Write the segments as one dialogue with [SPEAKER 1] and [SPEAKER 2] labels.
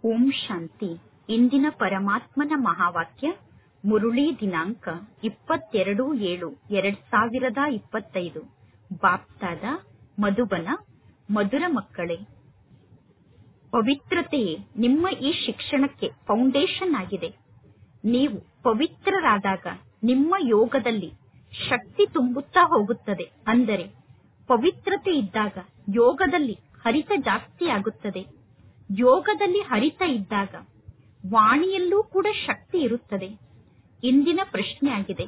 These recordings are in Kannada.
[SPEAKER 1] ಓಂ ಶಾಂತಿ ಇಂದಿನ ಪರಮಾತ್ಮನ ಮಹಾವಾಕ್ಯ ಮುರುಳಿ ದಿನಾಂಕ ಇಪ್ಪತ್ತೆರಡು ಏಳು ಎರಡ್ ಸಾವಿರದ ಇಪ್ಪತ್ತೈದು ಬಾಪ್ತಾದ ಮಧುಬನ ಮಧುರ ಮಕ್ಕಳೇ ಪವಿತ್ರತೆಯೇ ನಿಮ್ಮ ಈ ಶಿಕ್ಷಣಕ್ಕೆ ಫೌಂಡೇಶನ್ ಆಗಿದೆ ನೀವು ಪವಿತ್ರರಾದಾಗ ನಿಮ್ಮ ಯೋಗದಲ್ಲಿ ಶಕ್ತಿ ತುಂಬುತ್ತಾ ಹೋಗುತ್ತದೆ ಅಂದರೆ ಪವಿತ್ರತೆ ಇದ್ದಾಗ ಯೋಗದಲ್ಲಿ ಹರಿತ ಜಾಸ್ತಿ ಆಗುತ್ತದೆ ಯೋಗದಲ್ಲಿ ಹರಿತ ಇದ್ದಾಗ ವಾಣಿಯಲ್ಲೂ ಕೂಡ ಶಕ್ತಿ ಇರುತ್ತದೆ ಇಂದಿನ ಪ್ರಶ್ನೆ ಆಗಿದೆ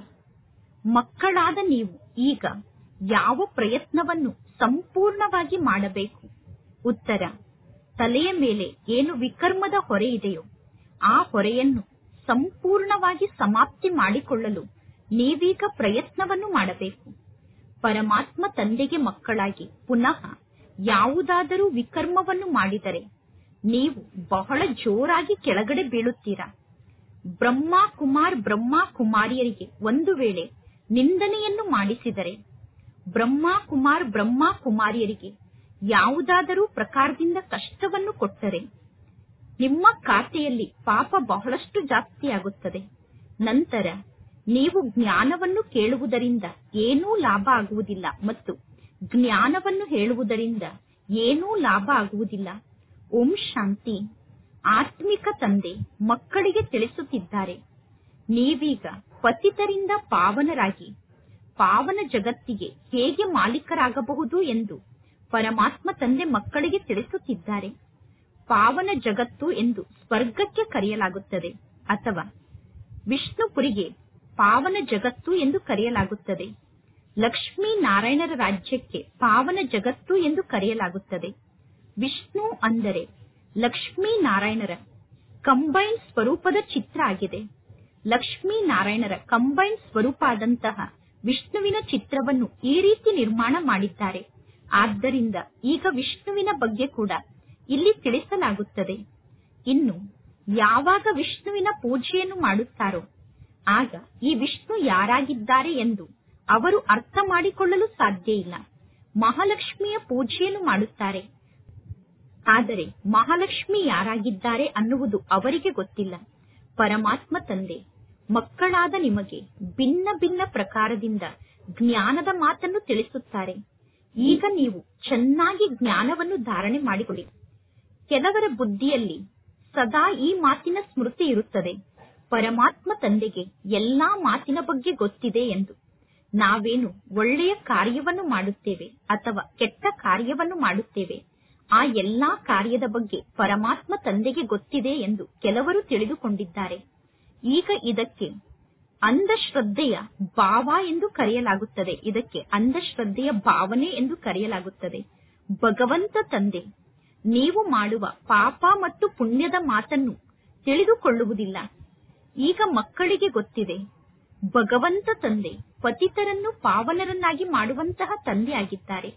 [SPEAKER 1] ಮಕ್ಕಳಾದ ನೀವು ಈಗ ಯಾವ ಪ್ರಯತ್ನವನ್ನು ಸಂಪೂರ್ಣವಾಗಿ ಮಾಡಬೇಕು ಉತ್ತರ ತಲೆಯ ಮೇಲೆ ಏನು ವಿಕರ್ಮದ ಹೊರೆ ಇದೆಯೋ ಆ ಹೊರೆಯನ್ನು ಸಂಪೂರ್ಣವಾಗಿ ಸಮಾಪ್ತಿ ಮಾಡಿಕೊಳ್ಳಲು ನೀವೀಗ ಪ್ರಯತ್ನವನ್ನು ಮಾಡಬೇಕು ಪರಮಾತ್ಮ ತಂದೆಗೆ ಮಕ್ಕಳಾಗಿ ಪುನಃ ಯಾವುದಾದರೂ ವಿಕರ್ಮವನ್ನು ಮಾಡಿದರೆ ನೀವು ಬಹಳ ಜೋರಾಗಿ ಕೆಳಗಡೆ ಬೀಳುತ್ತೀರಾ ಬ್ರಹ್ಮ ಕುಮಾರ್ ಬ್ರಹ್ಮ ಕುಮಾರಿಯರಿಗೆ ಒಂದು ವೇಳೆ ನಿಂದನೆಯನ್ನು ಮಾಡಿಸಿದರೆ ಬ್ರಹ್ಮ ಕುಮಾರ್ ಬ್ರಹ್ಮ ಕುಮಾರಿಯರಿಗೆ ಯಾವುದಾದರೂ ಪ್ರಕಾರದಿಂದ ಕಷ್ಟವನ್ನು ಕೊಟ್ಟರೆ ನಿಮ್ಮ ಖಾತೆಯಲ್ಲಿ ಪಾಪ ಬಹಳಷ್ಟು ಜಾಸ್ತಿ ಆಗುತ್ತದೆ ನಂತರ ನೀವು ಜ್ಞಾನವನ್ನು ಕೇಳುವುದರಿಂದ ಏನೂ ಲಾಭ ಆಗುವುದಿಲ್ಲ ಮತ್ತು ಜ್ಞಾನವನ್ನು ಹೇಳುವುದರಿಂದ ಏನೂ ಲಾಭ ಆಗುವುದಿಲ್ಲ ಓಂ ಶಾಂತಿ ಆತ್ಮಿಕ ತಂದೆ ಮಕ್ಕಳಿಗೆ ತಿಳಿಸುತ್ತಿದ್ದಾರೆ ನೀವೀಗ ಪತಿತರಿಂದ ಪಾವನರಾಗಿ ಪಾವನ ಜಗತ್ತಿಗೆ ಹೇಗೆ ಮಾಲೀಕರಾಗಬಹುದು ಎಂದು ಪರಮಾತ್ಮ ತಂದೆ ಮಕ್ಕಳಿಗೆ ತಿಳಿಸುತ್ತಿದ್ದಾರೆ ಪಾವನ ಜಗತ್ತು ಎಂದು ಸ್ವರ್ಗಕ್ಕೆ ಕರೆಯಲಾಗುತ್ತದೆ ಅಥವಾ ವಿಷ್ಣುಪುರಿಗೆ ಪಾವನ ಜಗತ್ತು ಎಂದು ಕರೆಯಲಾಗುತ್ತದೆ ಲಕ್ಷ್ಮೀ ನಾರಾಯಣರ ರಾಜ್ಯಕ್ಕೆ ಪಾವನ ಜಗತ್ತು ಎಂದು ಕರೆಯಲಾಗುತ್ತದೆ ವಿಷ್ಣು ಅಂದರೆ ಲಕ್ಷ್ಮೀ ನಾರಾಯಣರ ಕಂಬೈನ್ ಸ್ವರೂಪದ ಚಿತ್ರ ಆಗಿದೆ ಲಕ್ಷ್ಮೀ ನಾರಾಯಣರ ಕಂಬೈನ್ ಸ್ವರೂಪ ಆದಂತಹ ವಿಷ್ಣುವಿನ ಚಿತ್ರವನ್ನು ಈ ರೀತಿ ನಿರ್ಮಾಣ ಮಾಡಿದ್ದಾರೆ ಆದ್ದರಿಂದ ಈಗ ವಿಷ್ಣುವಿನ ಬಗ್ಗೆ ಕೂಡ ಇಲ್ಲಿ ತಿಳಿಸಲಾಗುತ್ತದೆ ಇನ್ನು ಯಾವಾಗ ವಿಷ್ಣುವಿನ ಪೂಜೆಯನ್ನು ಮಾಡುತ್ತಾರೋ ಆಗ ಈ ವಿಷ್ಣು ಯಾರಾಗಿದ್ದಾರೆ ಎಂದು ಅವರು ಅರ್ಥ ಮಾಡಿಕೊಳ್ಳಲು ಸಾಧ್ಯ ಇಲ್ಲ ಮಹಾಲಕ್ಷ್ಮಿಯ ಪೂಜೆಯನ್ನು ಮಾಡುತ್ತಾರೆ ಆದರೆ ಮಹಾಲಕ್ಷ್ಮಿ ಯಾರಾಗಿದ್ದಾರೆ ಅನ್ನುವುದು ಅವರಿಗೆ ಗೊತ್ತಿಲ್ಲ ಪರಮಾತ್ಮ ತಂದೆ ಮಕ್ಕಳಾದ ನಿಮಗೆ ಭಿನ್ನ ಭಿನ್ನ ಪ್ರಕಾರದಿಂದ ಜ್ಞಾನದ ಮಾತನ್ನು ತಿಳಿಸುತ್ತಾರೆ ಈಗ ನೀವು ಚೆನ್ನಾಗಿ ಜ್ಞಾನವನ್ನು ಧಾರಣೆ ಮಾಡಿಕೊಳ್ಳಿ ಕೆಲವರ ಬುದ್ಧಿಯಲ್ಲಿ ಸದಾ ಈ ಮಾತಿನ ಸ್ಮೃತಿ ಇರುತ್ತದೆ ಪರಮಾತ್ಮ ತಂದೆಗೆ ಎಲ್ಲಾ ಮಾತಿನ ಬಗ್ಗೆ ಗೊತ್ತಿದೆ ಎಂದು ನಾವೇನು ಒಳ್ಳೆಯ ಕಾರ್ಯವನ್ನು ಮಾಡುತ್ತೇವೆ ಅಥವಾ ಕೆಟ್ಟ ಕಾರ್ಯವನ್ನು ಮಾಡುತ್ತೇವೆ ಆ ಎಲ್ಲಾ ಕಾರ್ಯದ ಬಗ್ಗೆ ಪರಮಾತ್ಮ ತಂದೆಗೆ ಗೊತ್ತಿದೆ ಎಂದು ಕೆಲವರು ತಿಳಿದುಕೊಂಡಿದ್ದಾರೆ ಈಗ ಇದಕ್ಕೆ ಅಂಧಶ್ರದ್ಧೆಯ ಭಾವ ಎಂದು ಕರೆಯಲಾಗುತ್ತದೆ ಇದಕ್ಕೆ ಅಂಧಶ್ರದ್ಧೆಯ ಭಾವನೆ ಎಂದು ಕರೆಯಲಾಗುತ್ತದೆ ಭಗವಂತ ತಂದೆ ನೀವು ಮಾಡುವ ಪಾಪ ಮತ್ತು ಪುಣ್ಯದ ಮಾತನ್ನು ತಿಳಿದುಕೊಳ್ಳುವುದಿಲ್ಲ ಈಗ ಮಕ್ಕಳಿಗೆ ಗೊತ್ತಿದೆ ಭಗವಂತ ತಂದೆ ಪತಿತರನ್ನು ಪಾವನರನ್ನಾಗಿ ಮಾಡುವಂತಹ ತಂದೆ ಆಗಿದ್ದಾರೆ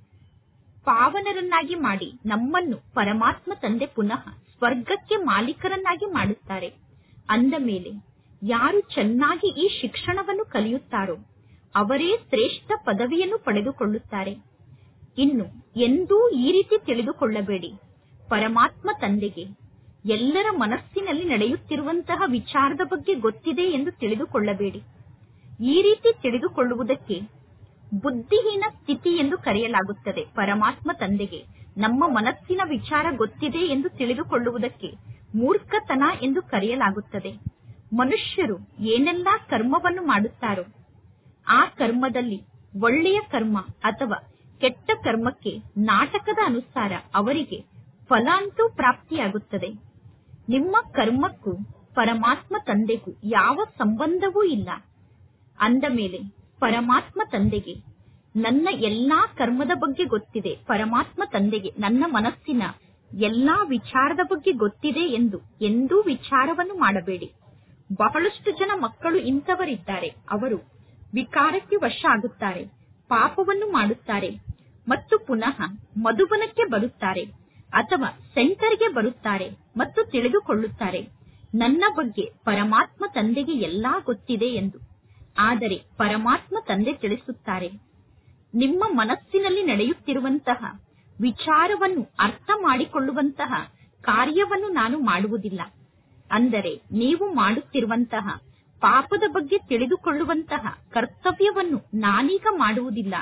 [SPEAKER 1] ಪಾವನರನ್ನಾಗಿ ಮಾಡಿ ನಮ್ಮನ್ನು ಪರಮಾತ್ಮ ತಂದೆ ಪುನಃ ಸ್ವರ್ಗಕ್ಕೆ ಮಾಲೀಕರನ್ನಾಗಿ ಮಾಡುತ್ತಾರೆ ಅಂದ ಮೇಲೆ ಯಾರು ಚೆನ್ನಾಗಿ ಈ ಶಿಕ್ಷಣವನ್ನು ಕಲಿಯುತ್ತಾರೋ ಅವರೇ ಶ್ರೇಷ್ಠ ಪದವಿಯನ್ನು ಪಡೆದುಕೊಳ್ಳುತ್ತಾರೆ ಇನ್ನು ಎಂದೂ ಈ ರೀತಿ ತಿಳಿದುಕೊಳ್ಳಬೇಡಿ ಪರಮಾತ್ಮ ತಂದೆಗೆ ಎಲ್ಲರ ಮನಸ್ಸಿನಲ್ಲಿ ನಡೆಯುತ್ತಿರುವಂತಹ ವಿಚಾರದ ಬಗ್ಗೆ ಗೊತ್ತಿದೆ ಎಂದು ತಿಳಿದುಕೊಳ್ಳಬೇಡಿ ಈ ರೀತಿ ತಿಳಿದುಕೊಳ್ಳುವುದಕ್ಕೆ ಬುದ್ಧಿಹೀನ ಸ್ಥಿತಿ ಎಂದು ಕರೆಯಲಾಗುತ್ತದೆ ಪರಮಾತ್ಮ ತಂದೆಗೆ ನಮ್ಮ ಮನಸ್ಸಿನ ವಿಚಾರ ಗೊತ್ತಿದೆ ಎಂದು ತಿಳಿದುಕೊಳ್ಳುವುದಕ್ಕೆ ಮೂರ್ಖತನ ಎಂದು ಕರೆಯಲಾಗುತ್ತದೆ ಮನುಷ್ಯರು ಏನೆಲ್ಲಾ ಕರ್ಮವನ್ನು ಮಾಡುತ್ತಾರೋ ಆ ಕರ್ಮದಲ್ಲಿ ಒಳ್ಳೆಯ ಕರ್ಮ ಅಥವಾ ಕೆಟ್ಟ ಕರ್ಮಕ್ಕೆ ನಾಟಕದ ಅನುಸಾರ ಅವರಿಗೆ ಫಲ ಅಂತೂ ಪ್ರಾಪ್ತಿಯಾಗುತ್ತದೆ ನಿಮ್ಮ ಕರ್ಮಕ್ಕೂ ಪರಮಾತ್ಮ ತಂದೆಗೂ ಯಾವ ಸಂಬಂಧವೂ ಇಲ್ಲ ಅಂದ ಮೇಲೆ ಪರಮಾತ್ಮ ತಂದೆಗೆ ನನ್ನ ಎಲ್ಲಾ ಕರ್ಮದ ಬಗ್ಗೆ ಗೊತ್ತಿದೆ ಪರಮಾತ್ಮ ತಂದೆಗೆ ನನ್ನ ಮನಸ್ಸಿನ ಎಲ್ಲಾ ವಿಚಾರದ ಬಗ್ಗೆ ಗೊತ್ತಿದೆ ಎಂದು ಎಂದೂ ವಿಚಾರವನ್ನು ಮಾಡಬೇಡಿ ಬಹಳಷ್ಟು ಜನ ಮಕ್ಕಳು ಇಂಥವರಿದ್ದಾರೆ ಅವರು ವಿಕಾರಕ್ಕೆ ವಶ ಆಗುತ್ತಾರೆ ಪಾಪವನ್ನು ಮಾಡುತ್ತಾರೆ ಮತ್ತು ಪುನಃ ಮಧುಬನಕ್ಕೆ ಬರುತ್ತಾರೆ ಅಥವಾ ಸೆಂಟರ್ಗೆ ಬರುತ್ತಾರೆ ಮತ್ತು ತಿಳಿದುಕೊಳ್ಳುತ್ತಾರೆ ನನ್ನ ಬಗ್ಗೆ ಪರಮಾತ್ಮ ತಂದೆಗೆ ಎಲ್ಲಾ ಗೊತ್ತಿದೆ ಎಂದು ಆದರೆ ಪರಮಾತ್ಮ ತಂದೆ ತಿಳಿಸುತ್ತಾರೆ ನಿಮ್ಮ ಮನಸ್ಸಿನಲ್ಲಿ ನಡೆಯುತ್ತಿರುವಂತಹ ವಿಚಾರವನ್ನು ಅರ್ಥ ಮಾಡಿಕೊಳ್ಳುವಂತಹ ಕಾರ್ಯವನ್ನು ನಾನು ಮಾಡುವುದಿಲ್ಲ ಅಂದರೆ ನೀವು ಮಾಡುತ್ತಿರುವಂತಹ ಪಾಪದ ಬಗ್ಗೆ ತಿಳಿದುಕೊಳ್ಳುವಂತಹ ಕರ್ತವ್ಯವನ್ನು ನಾನೀಗ ಮಾಡುವುದಿಲ್ಲ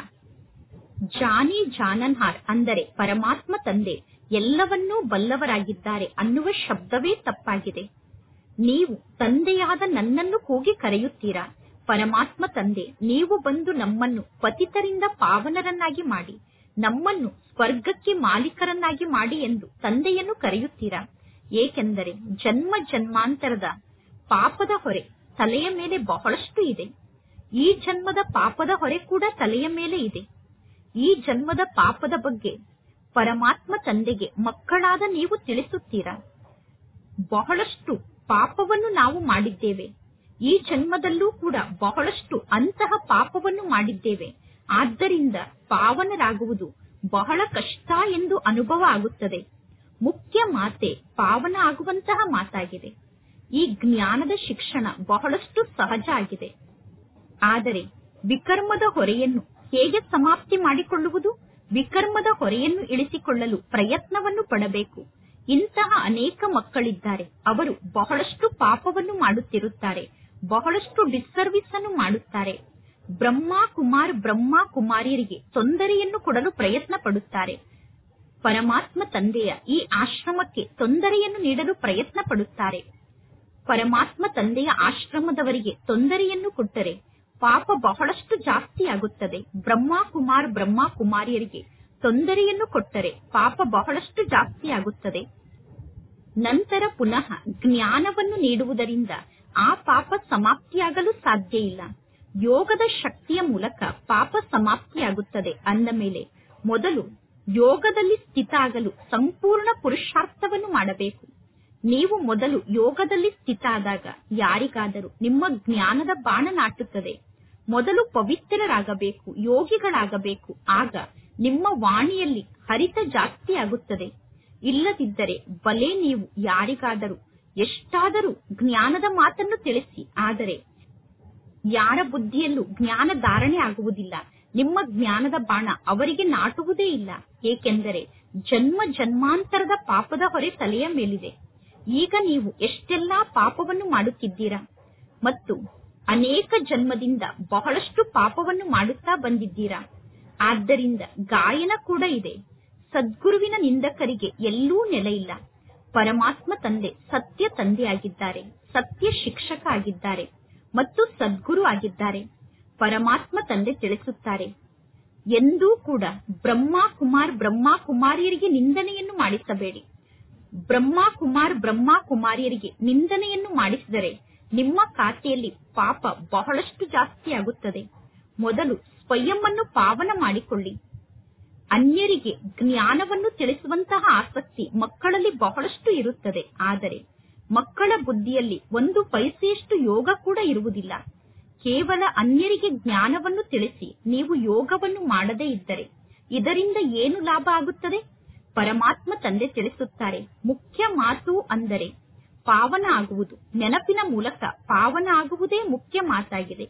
[SPEAKER 1] ಜಾನಿ ಜಾನನ್ಹಾರ್ ಅಂದರೆ ಪರಮಾತ್ಮ ತಂದೆ ಎಲ್ಲವನ್ನೂ ಬಲ್ಲವರಾಗಿದ್ದಾರೆ ಅನ್ನುವ ಶಬ್ದವೇ ತಪ್ಪಾಗಿದೆ ನೀವು ತಂದೆಯಾದ ನನ್ನನ್ನು ಕೂಗಿ ಕರೆಯುತ್ತೀರಾ ಪರಮಾತ್ಮ ತಂದೆ ನೀವು ಬಂದು ನಮ್ಮನ್ನು ಪತಿತರಿಂದ ಪಾವನರನ್ನಾಗಿ ಮಾಡಿ ನಮ್ಮನ್ನು ಸ್ವರ್ಗಕ್ಕೆ ಮಾಲೀಕರನ್ನಾಗಿ ಮಾಡಿ ಎಂದು ತಂದೆಯನ್ನು ಕರೆಯುತ್ತೀರಾ ಏಕೆಂದರೆ ಜನ್ಮ ಜನ್ಮಾಂತರದ ಪಾಪದ ಹೊರೆ ತಲೆಯ ಮೇಲೆ ಬಹಳಷ್ಟು ಇದೆ ಈ ಜನ್ಮದ ಪಾಪದ ಹೊರೆ ಕೂಡ ತಲೆಯ ಮೇಲೆ ಇದೆ ಈ ಜನ್ಮದ ಪಾಪದ ಬಗ್ಗೆ ಪರಮಾತ್ಮ ತಂದೆಗೆ ಮಕ್ಕಳಾದ ನೀವು ತಿಳಿಸುತ್ತೀರಾ ಬಹಳಷ್ಟು ಪಾಪವನ್ನು ನಾವು ಮಾಡಿದ್ದೇವೆ ಈ ಜನ್ಮದಲ್ಲೂ ಕೂಡ ಬಹಳಷ್ಟು ಅಂತಹ ಪಾಪವನ್ನು ಮಾಡಿದ್ದೇವೆ ಆದ್ದರಿಂದ ಪಾವನರಾಗುವುದು ಬಹಳ ಕಷ್ಟ ಎಂದು ಅನುಭವ ಆಗುತ್ತದೆ ಮುಖ್ಯ ಮಾತೆ ಪಾವನ ಆಗುವಂತಹ ಮಾತಾಗಿದೆ ಈ ಜ್ಞಾನದ ಶಿಕ್ಷಣ ಬಹಳಷ್ಟು ಸಹಜ ಆಗಿದೆ ಆದರೆ ವಿಕರ್ಮದ ಹೊರೆಯನ್ನು ಹೇಗೆ ಸಮಾಪ್ತಿ ಮಾಡಿಕೊಳ್ಳುವುದು ವಿಕರ್ಮದ ಹೊರೆಯನ್ನು ಇಳಿಸಿಕೊಳ್ಳಲು ಪ್ರಯತ್ನವನ್ನು ಪಡಬೇಕು ಇಂತಹ ಅನೇಕ ಮಕ್ಕಳಿದ್ದಾರೆ ಅವರು ಬಹಳಷ್ಟು ಪಾಪವನ್ನು ಮಾಡುತ್ತಿರುತ್ತಾರೆ ಬಹಳಷ್ಟು ಡಿಸ್ಸರ್ವಿಸ್ ಅನ್ನು ಮಾಡುತ್ತಾರೆ ಬ್ರಹ್ಮ ಕುಮಾರ್ ಬ್ರಹ್ಮ ಕುಮಾರಿಯರಿಗೆ ತೊಂದರೆಯನ್ನು ಕೊಡಲು ಪ್ರಯತ್ನ ಪಡುತ್ತಾರೆ ಪರಮಾತ್ಮ ತಂದೆಯ ಈ ಆಶ್ರಮಕ್ಕೆ ತೊಂದರೆಯನ್ನು ನೀಡಲು ಪ್ರಯತ್ನ ಪಡುತ್ತಾರೆ ಪರಮಾತ್ಮ ತಂದೆಯ ಆಶ್ರಮದವರಿಗೆ ತೊಂದರೆಯನ್ನು ಕೊಟ್ಟರೆ ಪಾಪ ಬಹಳಷ್ಟು ಜಾಸ್ತಿ ಆಗುತ್ತದೆ ಬ್ರಹ್ಮ ಕುಮಾರ್ ಬ್ರಹ್ಮ ಕುಮಾರಿಯರಿಗೆ ತೊಂದರೆಯನ್ನು ಕೊಟ್ಟರೆ ಪಾಪ ಬಹಳಷ್ಟು ಜಾಸ್ತಿ ಆಗುತ್ತದೆ ನಂತರ ಪುನಃ ಜ್ಞಾನವನ್ನು ನೀಡುವುದರಿಂದ ಆ ಪಾಪ ಸಮಾಪ್ತಿಯಾಗಲು ಸಾಧ್ಯ ಇಲ್ಲ ಯೋಗದ ಶಕ್ತಿಯ ಮೂಲಕ ಪಾಪ ಸಮಾಪ್ತಿಯಾಗುತ್ತದೆ ಅಂದ ಮೇಲೆ ಮೊದಲು ಯೋಗದಲ್ಲಿ ಸ್ಥಿತ ಆಗಲು ಸಂಪೂರ್ಣ ಪುರುಷಾರ್ಥವನ್ನು ಮಾಡಬೇಕು ನೀವು ಮೊದಲು ಯೋಗದಲ್ಲಿ ಸ್ಥಿತ ಆದಾಗ ಯಾರಿಗಾದರೂ ನಿಮ್ಮ ಜ್ಞಾನದ ಬಾಣ ನಾಟುತ್ತದೆ ಮೊದಲು ಪವಿತ್ರರಾಗಬೇಕು ಯೋಗಿಗಳಾಗಬೇಕು ಆಗ ನಿಮ್ಮ ವಾಣಿಯಲ್ಲಿ ಹರಿತ ಜಾಸ್ತಿ ಆಗುತ್ತದೆ ಇಲ್ಲದಿದ್ದರೆ ಬಲೆ ನೀವು ಯಾರಿಗಾದರೂ ಎಷ್ಟಾದರೂ ಜ್ಞಾನದ ಮಾತನ್ನು ತಿಳಿಸಿ ಆದರೆ ಯಾರ ಬುದ್ಧಿಯಲ್ಲೂ ಜ್ಞಾನ ಧಾರಣೆ ಆಗುವುದಿಲ್ಲ ನಿಮ್ಮ ಜ್ಞಾನದ ಬಾಣ ಅವರಿಗೆ ನಾಟುವುದೇ ಇಲ್ಲ ಏಕೆಂದರೆ ಜನ್ಮ ಜನ್ಮಾಂತರದ ಪಾಪದ ಹೊರೆ ತಲೆಯ ಮೇಲಿದೆ ಈಗ ನೀವು ಎಷ್ಟೆಲ್ಲಾ ಪಾಪವನ್ನು ಮಾಡುತ್ತಿದ್ದೀರಾ ಮತ್ತು ಅನೇಕ ಜನ್ಮದಿಂದ ಬಹಳಷ್ಟು ಪಾಪವನ್ನು ಮಾಡುತ್ತಾ ಬಂದಿದ್ದೀರಾ ಆದ್ದರಿಂದ ಗಾಯನ ಕೂಡ ಇದೆ ಸದ್ಗುರುವಿನ ನಿಂದಕರಿಗೆ ಎಲ್ಲೂ ನೆಲೆ ಇಲ್ಲ ಪರಮಾತ್ಮ ತಂದೆ ಸತ್ಯ ತಂದೆಯಾಗಿದ್ದಾರೆ ಸತ್ಯ ಶಿಕ್ಷಕ ಆಗಿದ್ದಾರೆ ಮತ್ತು ಸದ್ಗುರು ಆಗಿದ್ದಾರೆ ಪರಮಾತ್ಮ ತಂದೆ ತಿಳಿಸುತ್ತಾರೆ ಎಂದೂ ಕೂಡ ಬ್ರಹ್ಮ ಕುಮಾರ್ ಬ್ರಹ್ಮ ಕುಮಾರಿಯರಿಗೆ ನಿಂದನೆಯನ್ನು ಮಾಡಿಸಬೇಡಿ ಬ್ರಹ್ಮ ಕುಮಾರ್ ಬ್ರಹ್ಮ ಕುಮಾರಿಯರಿಗೆ ನಿಂದನೆಯನ್ನು ಮಾಡಿಸಿದರೆ ನಿಮ್ಮ ಖಾತೆಯಲ್ಲಿ ಪಾಪ ಬಹಳಷ್ಟು ಜಾಸ್ತಿ ಆಗುತ್ತದೆ ಮೊದಲು ಸ್ವಯಂ ಅನ್ನು ಪಾವನ ಮಾಡಿಕೊಳ್ಳಿ ಅನ್ಯರಿಗೆ ಜ್ಞಾನವನ್ನು ತಿಳಿಸುವಂತಹ ಆಸಕ್ತಿ ಮಕ್ಕಳಲ್ಲಿ ಬಹಳಷ್ಟು ಇರುತ್ತದೆ ಆದರೆ ಮಕ್ಕಳ ಬುದ್ಧಿಯಲ್ಲಿ ಒಂದು ಪೈಸೆಯಷ್ಟು ಯೋಗ ಕೂಡ ಇರುವುದಿಲ್ಲ ಕೇವಲ ಅನ್ಯರಿಗೆ ಜ್ಞಾನವನ್ನು ತಿಳಿಸಿ ನೀವು ಯೋಗವನ್ನು ಮಾಡದೇ ಇದ್ದರೆ ಇದರಿಂದ ಏನು ಲಾಭ ಆಗುತ್ತದೆ ಪರಮಾತ್ಮ ತಂದೆ ತಿಳಿಸುತ್ತಾರೆ ಮುಖ್ಯ ಮಾತು ಅಂದರೆ ಪಾವನ ಆಗುವುದು ನೆನಪಿನ ಮೂಲಕ ಪಾವನ ಆಗುವುದೇ ಮುಖ್ಯ ಮಾತಾಗಿದೆ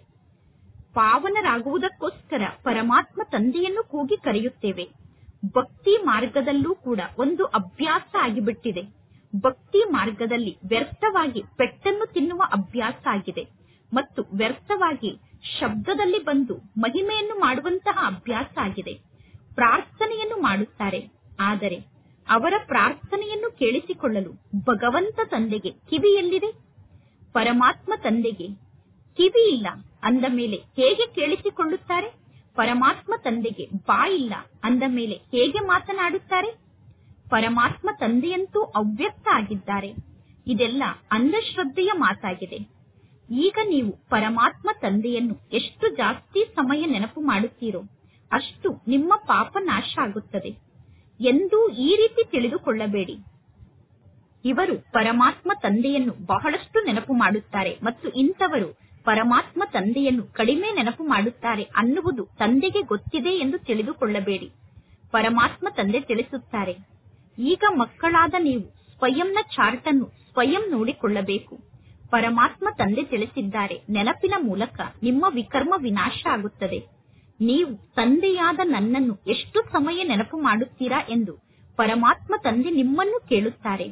[SPEAKER 1] ಪಾವನರಾಗುವುದಕ್ಕೋಸ್ಕರ ಪರಮಾತ್ಮ ತಂದೆಯನ್ನು ಕೂಗಿ ಕರೆಯುತ್ತೇವೆ ಭಕ್ತಿ ಮಾರ್ಗದಲ್ಲೂ ಕೂಡ ಒಂದು ಅಭ್ಯಾಸ ಆಗಿಬಿಟ್ಟಿದೆ ಭಕ್ತಿ ಮಾರ್ಗದಲ್ಲಿ ವ್ಯರ್ಥವಾಗಿ ಪೆಟ್ಟನ್ನು ತಿನ್ನುವ ಅಭ್ಯಾಸ ಆಗಿದೆ ಮತ್ತು ವ್ಯರ್ಥವಾಗಿ ಶಬ್ದದಲ್ಲಿ ಬಂದು ಮಹಿಮೆಯನ್ನು ಮಾಡುವಂತಹ ಅಭ್ಯಾಸ ಆಗಿದೆ ಪ್ರಾರ್ಥನೆಯನ್ನು ಮಾಡುತ್ತಾರೆ ಆದರೆ ಅವರ ಪ್ರಾರ್ಥನೆಯನ್ನು ಕೇಳಿಸಿಕೊಳ್ಳಲು ಭಗವಂತ ತಂದೆಗೆ ಕಿವಿ ಎಲ್ಲಿದೆ ಪರಮಾತ್ಮ ತಂದೆಗೆ ಕಿವಿ ಇಲ್ಲ ಅಂದ ಮೇಲೆ ಹೇಗೆ ಕೇಳಿಸಿಕೊಳ್ಳುತ್ತಾರೆ ಪರಮಾತ್ಮ ತಂದೆಗೆ ಬಾಯಿಲ್ಲ ಅಂದ ಮೇಲೆ ಹೇಗೆ ಮಾತನಾಡುತ್ತಾರೆ ಪರಮಾತ್ಮ ತಂದೆಯಂತೂ ಅವ್ಯಕ್ತ ಆಗಿದ್ದಾರೆ ಇದೆಲ್ಲ ಅಂಧಶ್ರದ್ಧೆಯ ಮಾತಾಗಿದೆ ಈಗ ನೀವು ಪರಮಾತ್ಮ ತಂದೆಯನ್ನು ಎಷ್ಟು ಜಾಸ್ತಿ ಸಮಯ ನೆನಪು ಮಾಡುತ್ತೀರೋ ಅಷ್ಟು ನಿಮ್ಮ ಪಾಪ ನಾಶ ಆಗುತ್ತದೆ ಎಂದೂ ಈ ರೀತಿ ತಿಳಿದುಕೊಳ್ಳಬೇಡಿ ಇವರು ಪರಮಾತ್ಮ ತಂದೆಯನ್ನು ಬಹಳಷ್ಟು ನೆನಪು ಮಾಡುತ್ತಾರೆ ಮತ್ತು ಇಂಥವರು ಪರಮಾತ್ಮ ತಂದೆಯನ್ನು ಕಡಿಮೆ ನೆನಪು ಮಾಡುತ್ತಾರೆ ಅನ್ನುವುದು ತಂದೆಗೆ ಗೊತ್ತಿದೆ ಎಂದು ತಿಳಿದುಕೊಳ್ಳಬೇಡಿ ಪರಮಾತ್ಮ ತಂದೆ ತಿಳಿಸುತ್ತಾರೆ ಈಗ ಮಕ್ಕಳಾದ ನೀವು ಸ್ವಯಂನ ಚಾರ್ಟ್ ಅನ್ನು ಸ್ವಯಂ ನೋಡಿಕೊಳ್ಳಬೇಕು ಪರಮಾತ್ಮ ತಂದೆ ತಿಳಿಸಿದ್ದಾರೆ ನೆನಪಿನ ಮೂಲಕ ನಿಮ್ಮ ವಿಕರ್ಮ ವಿನಾಶ ಆಗುತ್ತದೆ ನೀವು ತಂದೆಯಾದ ನನ್ನನ್ನು ಎಷ್ಟು ಸಮಯ ನೆನಪು ಮಾಡುತ್ತೀರಾ ಎಂದು ಪರಮಾತ್ಮ ತಂದೆ ನಿಮ್ಮನ್ನು ಕೇಳುತ್ತಾರೆ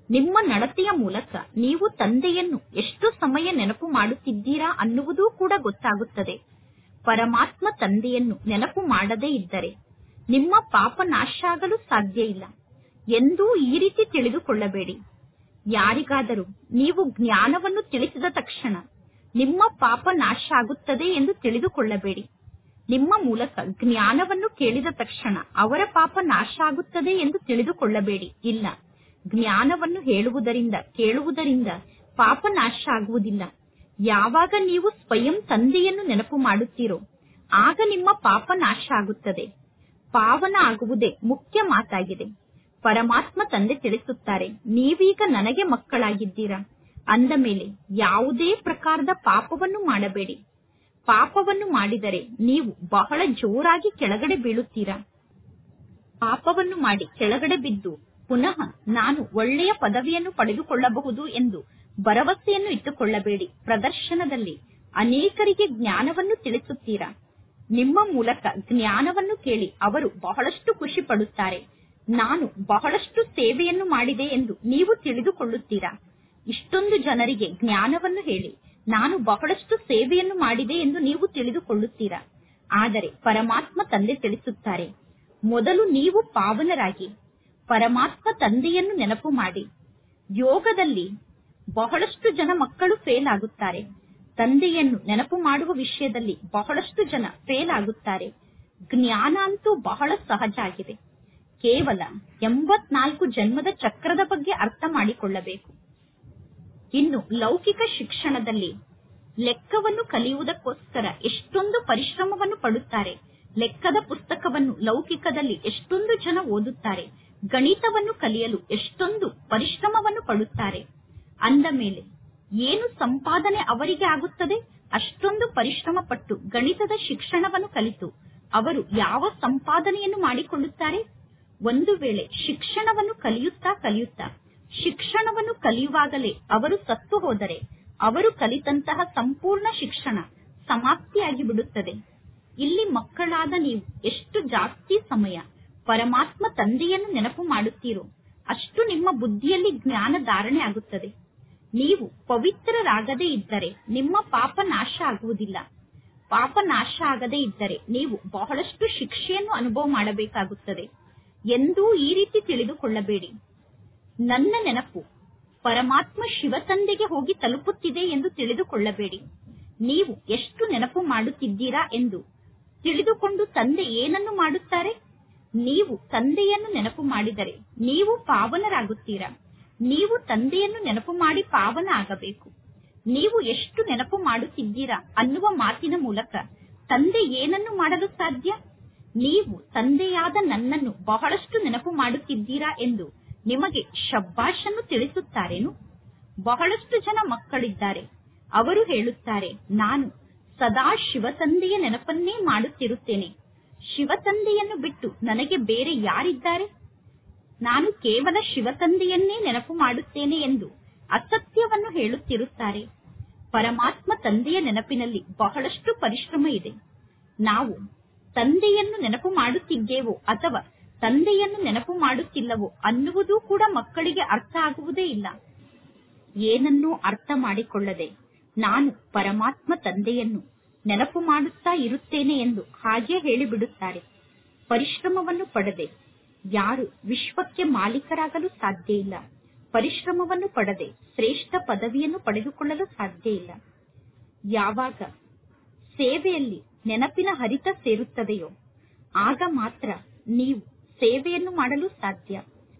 [SPEAKER 1] ನಿಮ್ಮ ನಡತೆಯ ಮೂಲಕ ನೀವು ತಂದೆಯನ್ನು ಎಷ್ಟು ಸಮಯ ನೆನಪು ಮಾಡುತ್ತಿದ್ದೀರಾ ಅನ್ನುವುದೂ ಕೂಡ ಗೊತ್ತಾಗುತ್ತದೆ ಪರಮಾತ್ಮ ತಂದೆಯನ್ನು ನೆನಪು ಮಾಡದೇ ಇದ್ದರೆ ನಿಮ್ಮ ಪಾಪ ನಾಶ ಆಗಲು ಸಾಧ್ಯ ಇಲ್ಲ ಎಂದೂ ಈ ರೀತಿ ತಿಳಿದುಕೊಳ್ಳಬೇಡಿ ಯಾರಿಗಾದರೂ ನೀವು ಜ್ಞಾನವನ್ನು ತಿಳಿಸಿದ ತಕ್ಷಣ ನಿಮ್ಮ ಪಾಪ ನಾಶ ಆಗುತ್ತದೆ ಎಂದು ತಿಳಿದುಕೊಳ್ಳಬೇಡಿ ನಿಮ್ಮ ಮೂಲಕ ಜ್ಞಾನವನ್ನು ಕೇಳಿದ ತಕ್ಷಣ ಅವರ ಪಾಪ ನಾಶ ಆಗುತ್ತದೆ ಎಂದು ತಿಳಿದುಕೊಳ್ಳಬೇಡಿ ಇಲ್ಲ ಜ್ಞಾನವನ್ನು ಹೇಳುವುದರಿಂದ ಕೇಳುವುದರಿಂದ ಪಾಪ ನಾಶ ಆಗುವುದಿಲ್ಲ ಯಾವಾಗ ನೀವು ಸ್ವಯಂ ತಂದೆಯನ್ನು ನೆನಪು ಮಾಡುತ್ತೀರೋ ಆಗ ನಿಮ್ಮ ಪಾಪ ನಾಶ ಆಗುತ್ತದೆ ಪಾವನ ಆಗುವುದೇ ಮುಖ್ಯ ಮಾತಾಗಿದೆ ಪರಮಾತ್ಮ ತಂದೆ ತಿಳಿಸುತ್ತಾರೆ ನೀವೀಗ ನನಗೆ ಮಕ್ಕಳಾಗಿದ್ದೀರಾ ಅಂದ ಮೇಲೆ ಯಾವುದೇ ಪ್ರಕಾರದ ಪಾಪವನ್ನು ಮಾಡಬೇಡಿ ಪಾಪವನ್ನು ಮಾಡಿದರೆ ನೀವು ಬಹಳ ಜೋರಾಗಿ ಕೆಳಗಡೆ ಬೀಳುತ್ತೀರಾ ಪಾಪವನ್ನು ಮಾಡಿ ಕೆಳಗಡೆ ಬಿದ್ದು ಪುನಃ ನಾನು ಒಳ್ಳೆಯ ಪದವಿಯನ್ನು ಪಡೆದುಕೊಳ್ಳಬಹುದು ಎಂದು ಭರವಸೆಯನ್ನು ಇಟ್ಟುಕೊಳ್ಳಬೇಡಿ ಪ್ರದರ್ಶನದಲ್ಲಿ ಅನೇಕರಿಗೆ ಜ್ಞಾನವನ್ನು ತಿಳಿಸುತ್ತೀರಾ ನಿಮ್ಮ ಮೂಲಕ ಜ್ಞಾನವನ್ನು ಕೇಳಿ ಅವರು ಬಹಳಷ್ಟು ಖುಷಿ ಪಡುತ್ತಾರೆ ನಾನು ಬಹಳಷ್ಟು ಸೇವೆಯನ್ನು ಮಾಡಿದೆ ಎಂದು ನೀವು ತಿಳಿದುಕೊಳ್ಳುತ್ತೀರಾ ಇಷ್ಟೊಂದು ಜನರಿಗೆ ಜ್ಞಾನವನ್ನು ಹೇಳಿ ನಾನು ಬಹಳಷ್ಟು ಸೇವೆಯನ್ನು ಮಾಡಿದೆ ಎಂದು ನೀವು ತಿಳಿದುಕೊಳ್ಳುತ್ತೀರಾ ಆದರೆ ಪರಮಾತ್ಮ ತಂದೆ ತಿಳಿಸುತ್ತಾರೆ ಮೊದಲು ನೀವು ಪಾವನರಾಗಿ ಪರಮಾತ್ಮ ತಂದೆಯನ್ನು ನೆನಪು ಮಾಡಿ ಯೋಗದಲ್ಲಿ ಬಹಳಷ್ಟು ಜನ ಮಕ್ಕಳು ಫೇಲ್ ಆಗುತ್ತಾರೆ ತಂದೆಯನ್ನು ನೆನಪು ಮಾಡುವ ವಿಷಯದಲ್ಲಿ ಬಹಳಷ್ಟು ಜನ ಫೇಲ್ ಆಗುತ್ತಾರೆ ಜ್ಞಾನ ಅಂತೂ ಬಹಳ ಸಹಜ ಆಗಿದೆ ಕೇವಲ ಎಂಬತ್ನಾಲ್ಕು ಜನ್ಮದ ಚಕ್ರದ ಬಗ್ಗೆ ಅರ್ಥ ಮಾಡಿಕೊಳ್ಳಬೇಕು ಇನ್ನು ಲೌಕಿಕ ಶಿಕ್ಷಣದಲ್ಲಿ ಲೆಕ್ಕವನ್ನು ಕಲಿಯುವುದಕ್ಕೋಸ್ಕರ ಎಷ್ಟೊಂದು ಪರಿಶ್ರಮವನ್ನು ಪಡುತ್ತಾರೆ ಲೆಕ್ಕದ ಪುಸ್ತಕವನ್ನು ಲೌಕಿಕದಲ್ಲಿ ಎಷ್ಟೊಂದು ಜನ ಓದುತ್ತಾರೆ ಗಣಿತವನ್ನು ಕಲಿಯಲು ಎಷ್ಟೊಂದು ಪರಿಶ್ರಮವನ್ನು ಪಡುತ್ತಾರೆ ಅಂದ ಮೇಲೆ ಏನು ಸಂಪಾದನೆ ಅವರಿಗೆ ಆಗುತ್ತದೆ ಅಷ್ಟೊಂದು ಪರಿಶ್ರಮ ಪಟ್ಟು ಗಣಿತದ ಶಿಕ್ಷಣವನ್ನು ಕಲಿತು ಅವರು ಯಾವ ಸಂಪಾದನೆಯನ್ನು ಮಾಡಿಕೊಳ್ಳುತ್ತಾರೆ ಒಂದು ವೇಳೆ ಶಿಕ್ಷಣವನ್ನು ಕಲಿಯುತ್ತಾ ಕಲಿಯುತ್ತಾ ಶಿಕ್ಷಣವನ್ನು ಕಲಿಯುವಾಗಲೇ ಅವರು ಸತ್ತು ಹೋದರೆ ಅವರು ಕಲಿತಂತಹ ಸಂಪೂರ್ಣ ಶಿಕ್ಷಣ ಸಮಾಪ್ತಿಯಾಗಿ ಬಿಡುತ್ತದೆ ಇಲ್ಲಿ ಮಕ್ಕಳಾದ ನೀವು ಎಷ್ಟು ಜಾಸ್ತಿ ಸಮಯ ಪರಮಾತ್ಮ ತಂದೆಯನ್ನು ನೆನಪು ಮಾಡುತ್ತೀರೋ ಅಷ್ಟು ನಿಮ್ಮ ಬುದ್ಧಿಯಲ್ಲಿ ಜ್ಞಾನ ಧಾರಣೆ ಆಗುತ್ತದೆ ನೀವು ಪವಿತ್ರರಾಗದೇ ಇದ್ದರೆ ನಿಮ್ಮ ಪಾಪ ನಾಶ ಆಗುವುದಿಲ್ಲ ಪಾಪ ನಾಶ ಆಗದೇ ಇದ್ದರೆ ನೀವು ಬಹಳಷ್ಟು ಶಿಕ್ಷೆಯನ್ನು ಅನುಭವ ಮಾಡಬೇಕಾಗುತ್ತದೆ ಎಂದೂ ಈ ರೀತಿ ತಿಳಿದುಕೊಳ್ಳಬೇಡಿ ನನ್ನ ನೆನಪು ಪರಮಾತ್ಮ ಶಿವತಂದೆಗೆ ಹೋಗಿ ತಲುಪುತ್ತಿದೆ ಎಂದು ತಿಳಿದುಕೊಳ್ಳಬೇಡಿ ನೀವು ಎಷ್ಟು ನೆನಪು ಮಾಡುತ್ತಿದ್ದೀರಾ ಎಂದು ತಿಳಿದುಕೊಂಡು ತಂದೆ ಏನನ್ನು ಮಾಡುತ್ತಾರೆ ನೀವು ತಂದೆಯನ್ನು ನೆನಪು ಮಾಡಿದರೆ ನೀವು ಪಾವನರಾಗುತ್ತೀರಾ ನೀವು ತಂದೆಯನ್ನು ನೆನಪು ಮಾಡಿ ಪಾವನ ಆಗಬೇಕು ನೀವು ಎಷ್ಟು ನೆನಪು ಮಾಡುತ್ತಿದ್ದೀರಾ ಅನ್ನುವ ಮಾತಿನ ಮೂಲಕ ತಂದೆ ಏನನ್ನು ಮಾಡಲು ಸಾಧ್ಯ ನೀವು ತಂದೆಯಾದ ನನ್ನನ್ನು ಬಹಳಷ್ಟು ನೆನಪು ಮಾಡುತ್ತಿದ್ದೀರಾ ಎಂದು ನಿಮಗೆ ಶಬ್ಬಾಷನ್ನು ತಿಳಿಸುತ್ತಾರೇನು ಬಹಳಷ್ಟು ಜನ ಮಕ್ಕಳಿದ್ದಾರೆ ಅವರು ಹೇಳುತ್ತಾರೆ ನಾನು ಸದಾ ಶಿವತಂದೆಯ ನೆನಪನ್ನೇ ಮಾಡುತ್ತಿರುತ್ತೇನೆ ಶಿವತಂದೆಯನ್ನು ಬಿಟ್ಟು ನನಗೆ ಬೇರೆ ಯಾರಿದ್ದಾರೆ ನಾನು ಕೇವಲ ಶಿವತಂದೆಯನ್ನೇ ನೆನಪು ಮಾಡುತ್ತೇನೆ ಎಂದು ಅಸತ್ಯವನ್ನು ಹೇಳುತ್ತಿರುತ್ತಾರೆ ಪರಮಾತ್ಮ ತಂದೆಯ ನೆನಪಿನಲ್ಲಿ ಬಹಳಷ್ಟು ಪರಿಶ್ರಮ ಇದೆ ನಾವು ತಂದೆಯನ್ನು ನೆನಪು ಮಾಡುತ್ತಿದ್ದೇವೋ ಅಥವಾ ತಂದೆಯನ್ನು ನೆನಪು ಮಾಡುತ್ತಿಲ್ಲವೋ ಅನ್ನುವುದೂ ಕೂಡ ಮಕ್ಕಳಿಗೆ ಅರ್ಥ ಆಗುವುದೇ ಇಲ್ಲ ಏನನ್ನೂ ಅರ್ಥ ಮಾಡಿಕೊಳ್ಳದೆ ನಾನು ಪರಮಾತ್ಮ ತಂದೆಯನ್ನು ನೆನಪು ಮಾಡುತ್ತಾ ಇರುತ್ತೇನೆ ಎಂದು ಹಾಗೆ ಹೇಳಿಬಿಡುತ್ತಾರೆ ಪರಿಶ್ರಮವನ್ನು ಪಡೆದೆ ಯಾರು ವಿಶ್ವಕ್ಕೆ ಮಾಲೀಕರಾಗಲು ಸಾಧ್ಯ ಇಲ್ಲ ಪರಿಶ್ರಮವನ್ನು ಪಡೆದೆ ಶ್ರೇಷ್ಠ ಪದವಿಯನ್ನು ಪಡೆದುಕೊಳ್ಳಲು ಸಾಧ್ಯ ಇಲ್ಲ ಯಾವಾಗ ಸೇವೆಯಲ್ಲಿ ನೆನಪಿನ ಹರಿತ ಸೇರುತ್ತದೆಯೋ ಆಗ ಮಾತ್ರ ನೀವು ಸೇವೆಯನ್ನು ಮಾಡಲು ಸಾಧ್ಯ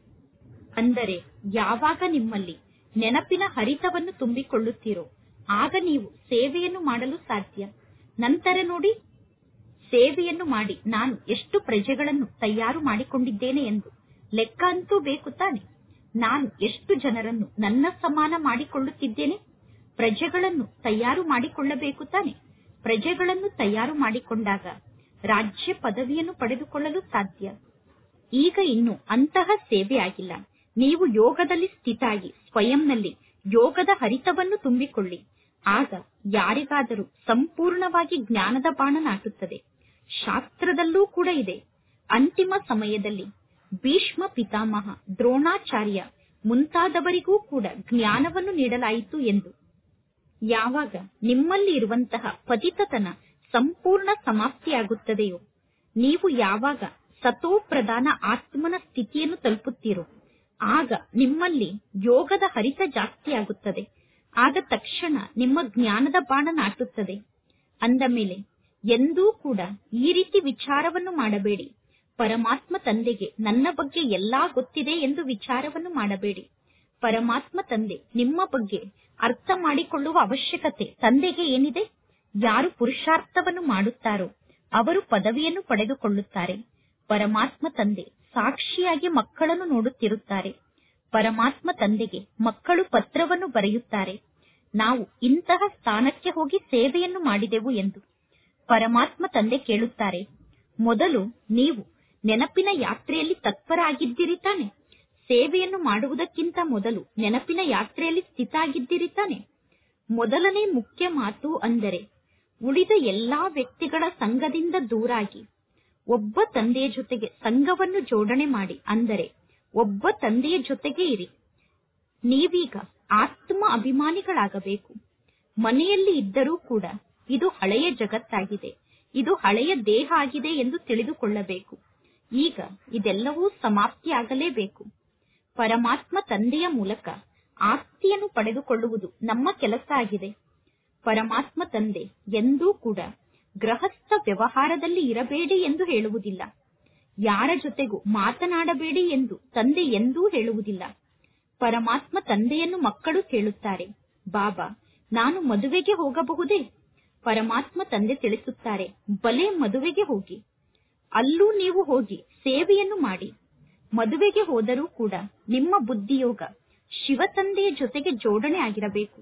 [SPEAKER 1] ಅಂದರೆ ಯಾವಾಗ ನಿಮ್ಮಲ್ಲಿ ನೆನಪಿನ ಹರಿತವನ್ನು ತುಂಬಿಕೊಳ್ಳುತ್ತೀರೋ ಆಗ ನೀವು ಸೇವೆಯನ್ನು ಮಾಡಲು ಸಾಧ್ಯ ನಂತರ ನೋಡಿ ಸೇವೆಯನ್ನು ಮಾಡಿ ನಾನು ಎಷ್ಟು ಪ್ರಜೆಗಳನ್ನು ತಯಾರು ಮಾಡಿಕೊಂಡಿದ್ದೇನೆ ಎಂದು ಲೆಕ್ಕ ಅಂತೂ ಬೇಕು ತಾನೆ ನಾನು ಎಷ್ಟು ಜನರನ್ನು ನನ್ನ ಸಮಾನ ಮಾಡಿಕೊಳ್ಳುತ್ತಿದ್ದೇನೆ ಪ್ರಜೆಗಳನ್ನು ತಯಾರು ಮಾಡಿಕೊಳ್ಳಬೇಕು ತಾನೆ ಪ್ರಜೆಗಳನ್ನು ತಯಾರು ಮಾಡಿಕೊಂಡಾಗ ರಾಜ್ಯ ಪದವಿಯನ್ನು ಪಡೆದುಕೊಳ್ಳಲು ಸಾಧ್ಯ ಈಗ ಇನ್ನು ಅಂತಹ ಸೇವೆ ಆಗಿಲ್ಲ ನೀವು ಯೋಗದಲ್ಲಿ ಸ್ಥಿತಾಗಿ ಸ್ವಯಂನಲ್ಲಿ ಯೋಗದ ಹರಿತವನ್ನು ತುಂಬಿಕೊಳ್ಳಿ ಆಗ ಯಾರಿಗಾದರೂ ಸಂಪೂರ್ಣವಾಗಿ ಜ್ಞಾನದ ಬಾಣ ನಾಟುತ್ತದೆ ಶಾಸ್ತ್ರದಲ್ಲೂ ಕೂಡ ಇದೆ ಅಂತಿಮ ಸಮಯದಲ್ಲಿ ಭೀಷ್ಮ ಪಿತಾಮಹ ದ್ರೋಣಾಚಾರ್ಯ ಮುಂತಾದವರಿಗೂ ಕೂಡ ಜ್ಞಾನವನ್ನು ನೀಡಲಾಯಿತು ಎಂದು ಯಾವಾಗ ನಿಮ್ಮಲ್ಲಿ ಇರುವಂತಹ ಪತಿತತನ ಸಂಪೂರ್ಣ ಸಮಾಪ್ತಿಯಾಗುತ್ತದೆಯೋ ನೀವು ಯಾವಾಗ ಸತೋ ಪ್ರಧಾನ ಆತ್ಮನ ಸ್ಥಿತಿಯನ್ನು ತಲುಪುತ್ತೀರೋ ಆಗ ನಿಮ್ಮಲ್ಲಿ ಯೋಗದ ಹರಿತ ಜಾಸ್ತಿಯಾಗುತ್ತದೆ ಆಗ ತಕ್ಷಣ ನಿಮ್ಮ ಜ್ಞಾನದ ಬಾಣ ನಾಟುತ್ತದೆ ಅಂದ ಮೇಲೆ ಎಂದೂ ಕೂಡ ಈ ರೀತಿ ವಿಚಾರವನ್ನು ಮಾಡಬೇಡಿ ಪರಮಾತ್ಮ ತಂದೆಗೆ ನನ್ನ ಬಗ್ಗೆ ಎಲ್ಲಾ ಗೊತ್ತಿದೆ ಎಂದು ವಿಚಾರವನ್ನು ಮಾಡಬೇಡಿ ಪರಮಾತ್ಮ ತಂದೆ ನಿಮ್ಮ ಬಗ್ಗೆ ಅರ್ಥ ಮಾಡಿಕೊಳ್ಳುವ ಅವಶ್ಯಕತೆ ತಂದೆಗೆ ಏನಿದೆ ಯಾರು ಪುರುಷಾರ್ಥವನ್ನು ಮಾಡುತ್ತಾರೋ ಅವರು ಪದವಿಯನ್ನು ಪಡೆದುಕೊಳ್ಳುತ್ತಾರೆ ಪರಮಾತ್ಮ ತಂದೆ ಸಾಕ್ಷಿಯಾಗಿ ಮಕ್ಕಳನ್ನು ನೋಡುತ್ತಿರುತ್ತಾರೆ ಪರಮಾತ್ಮ ತಂದೆಗೆ ಮಕ್ಕಳು ಪತ್ರವನ್ನು ಬರೆಯುತ್ತಾರೆ ನಾವು ಇಂತಹ ಸ್ಥಾನಕ್ಕೆ ಹೋಗಿ ಸೇವೆಯನ್ನು ಮಾಡಿದೆವು ಎಂದು ಪರಮಾತ್ಮ ತಂದೆ ಕೇಳುತ್ತಾರೆ ಮೊದಲು ನೀವು ನೆನಪಿನ ಯಾತ್ರೆಯಲ್ಲಿ ತತ್ಪರಾಗಿದ್ದೀರಿ ತಾನೆ ಸೇವೆಯನ್ನು ಮಾಡುವುದಕ್ಕಿಂತ ಮೊದಲು ನೆನಪಿನ ಯಾತ್ರೆಯಲ್ಲಿ ಸ್ಥಿತ ಆಗಿದ್ದೀರಿ ತಾನೆ ಮೊದಲನೇ ಮುಖ್ಯ ಮಾತು ಅಂದರೆ ಉಳಿದ ಎಲ್ಲಾ ವ್ಯಕ್ತಿಗಳ ಸಂಘದಿಂದ ದೂರಾಗಿ ಒಬ್ಬ ತಂದೆಯ ಜೊತೆಗೆ ಸಂಘವನ್ನು ಜೋಡಣೆ ಮಾಡಿ ಅಂದರೆ ಒಬ್ಬ ತಂದೆಯ ಜೊತೆಗೆ ಇರಿ ನೀವೀಗ ಆತ್ಮ ಅಭಿಮಾನಿಗಳಾಗಬೇಕು ಮನೆಯಲ್ಲಿ ಇದ್ದರೂ ಕೂಡ ಇದು ಹಳೆಯ ಜಗತ್ತಾಗಿದೆ ಇದು ಹಳೆಯ ದೇಹ ಆಗಿದೆ ಎಂದು ತಿಳಿದುಕೊಳ್ಳಬೇಕು ಈಗ ಇದೆಲ್ಲವೂ ಸಮಾಪ್ತಿಯಾಗಲೇಬೇಕು ಪರಮಾತ್ಮ ತಂದೆಯ ಮೂಲಕ ಆಸ್ತಿಯನ್ನು ಪಡೆದುಕೊಳ್ಳುವುದು ನಮ್ಮ ಕೆಲಸ ಆಗಿದೆ ಪರಮಾತ್ಮ ತಂದೆ ಎಂದೂ ಕೂಡ ಗೃಹಸ್ಥ ವ್ಯವಹಾರದಲ್ಲಿ ಇರಬೇಡಿ ಎಂದು ಹೇಳುವುದಿಲ್ಲ ಯಾರ ಜೊತೆಗೂ ಮಾತನಾಡಬೇಡಿ ಎಂದು ತಂದೆ ಎಂದೂ ಹೇಳುವುದಿಲ್ಲ ಪರಮಾತ್ಮ ತಂದೆಯನ್ನು ಮಕ್ಕಳು ಕೇಳುತ್ತಾರೆ ಬಾಬಾ ನಾನು ಮದುವೆಗೆ ಹೋಗಬಹುದೇ ಪರಮಾತ್ಮ ತಂದೆ ತಿಳಿಸುತ್ತಾರೆ ಬಲೆ ಮದುವೆಗೆ ಹೋಗಿ ಅಲ್ಲೂ ನೀವು ಹೋಗಿ ಸೇವೆಯನ್ನು ಮಾಡಿ ಮದುವೆಗೆ ಹೋದರೂ ಕೂಡ ನಿಮ್ಮ ಬುದ್ಧಿಯೋಗ ಶಿವ ತಂದೆಯ ಜೊತೆಗೆ ಜೋಡಣೆ ಆಗಿರಬೇಕು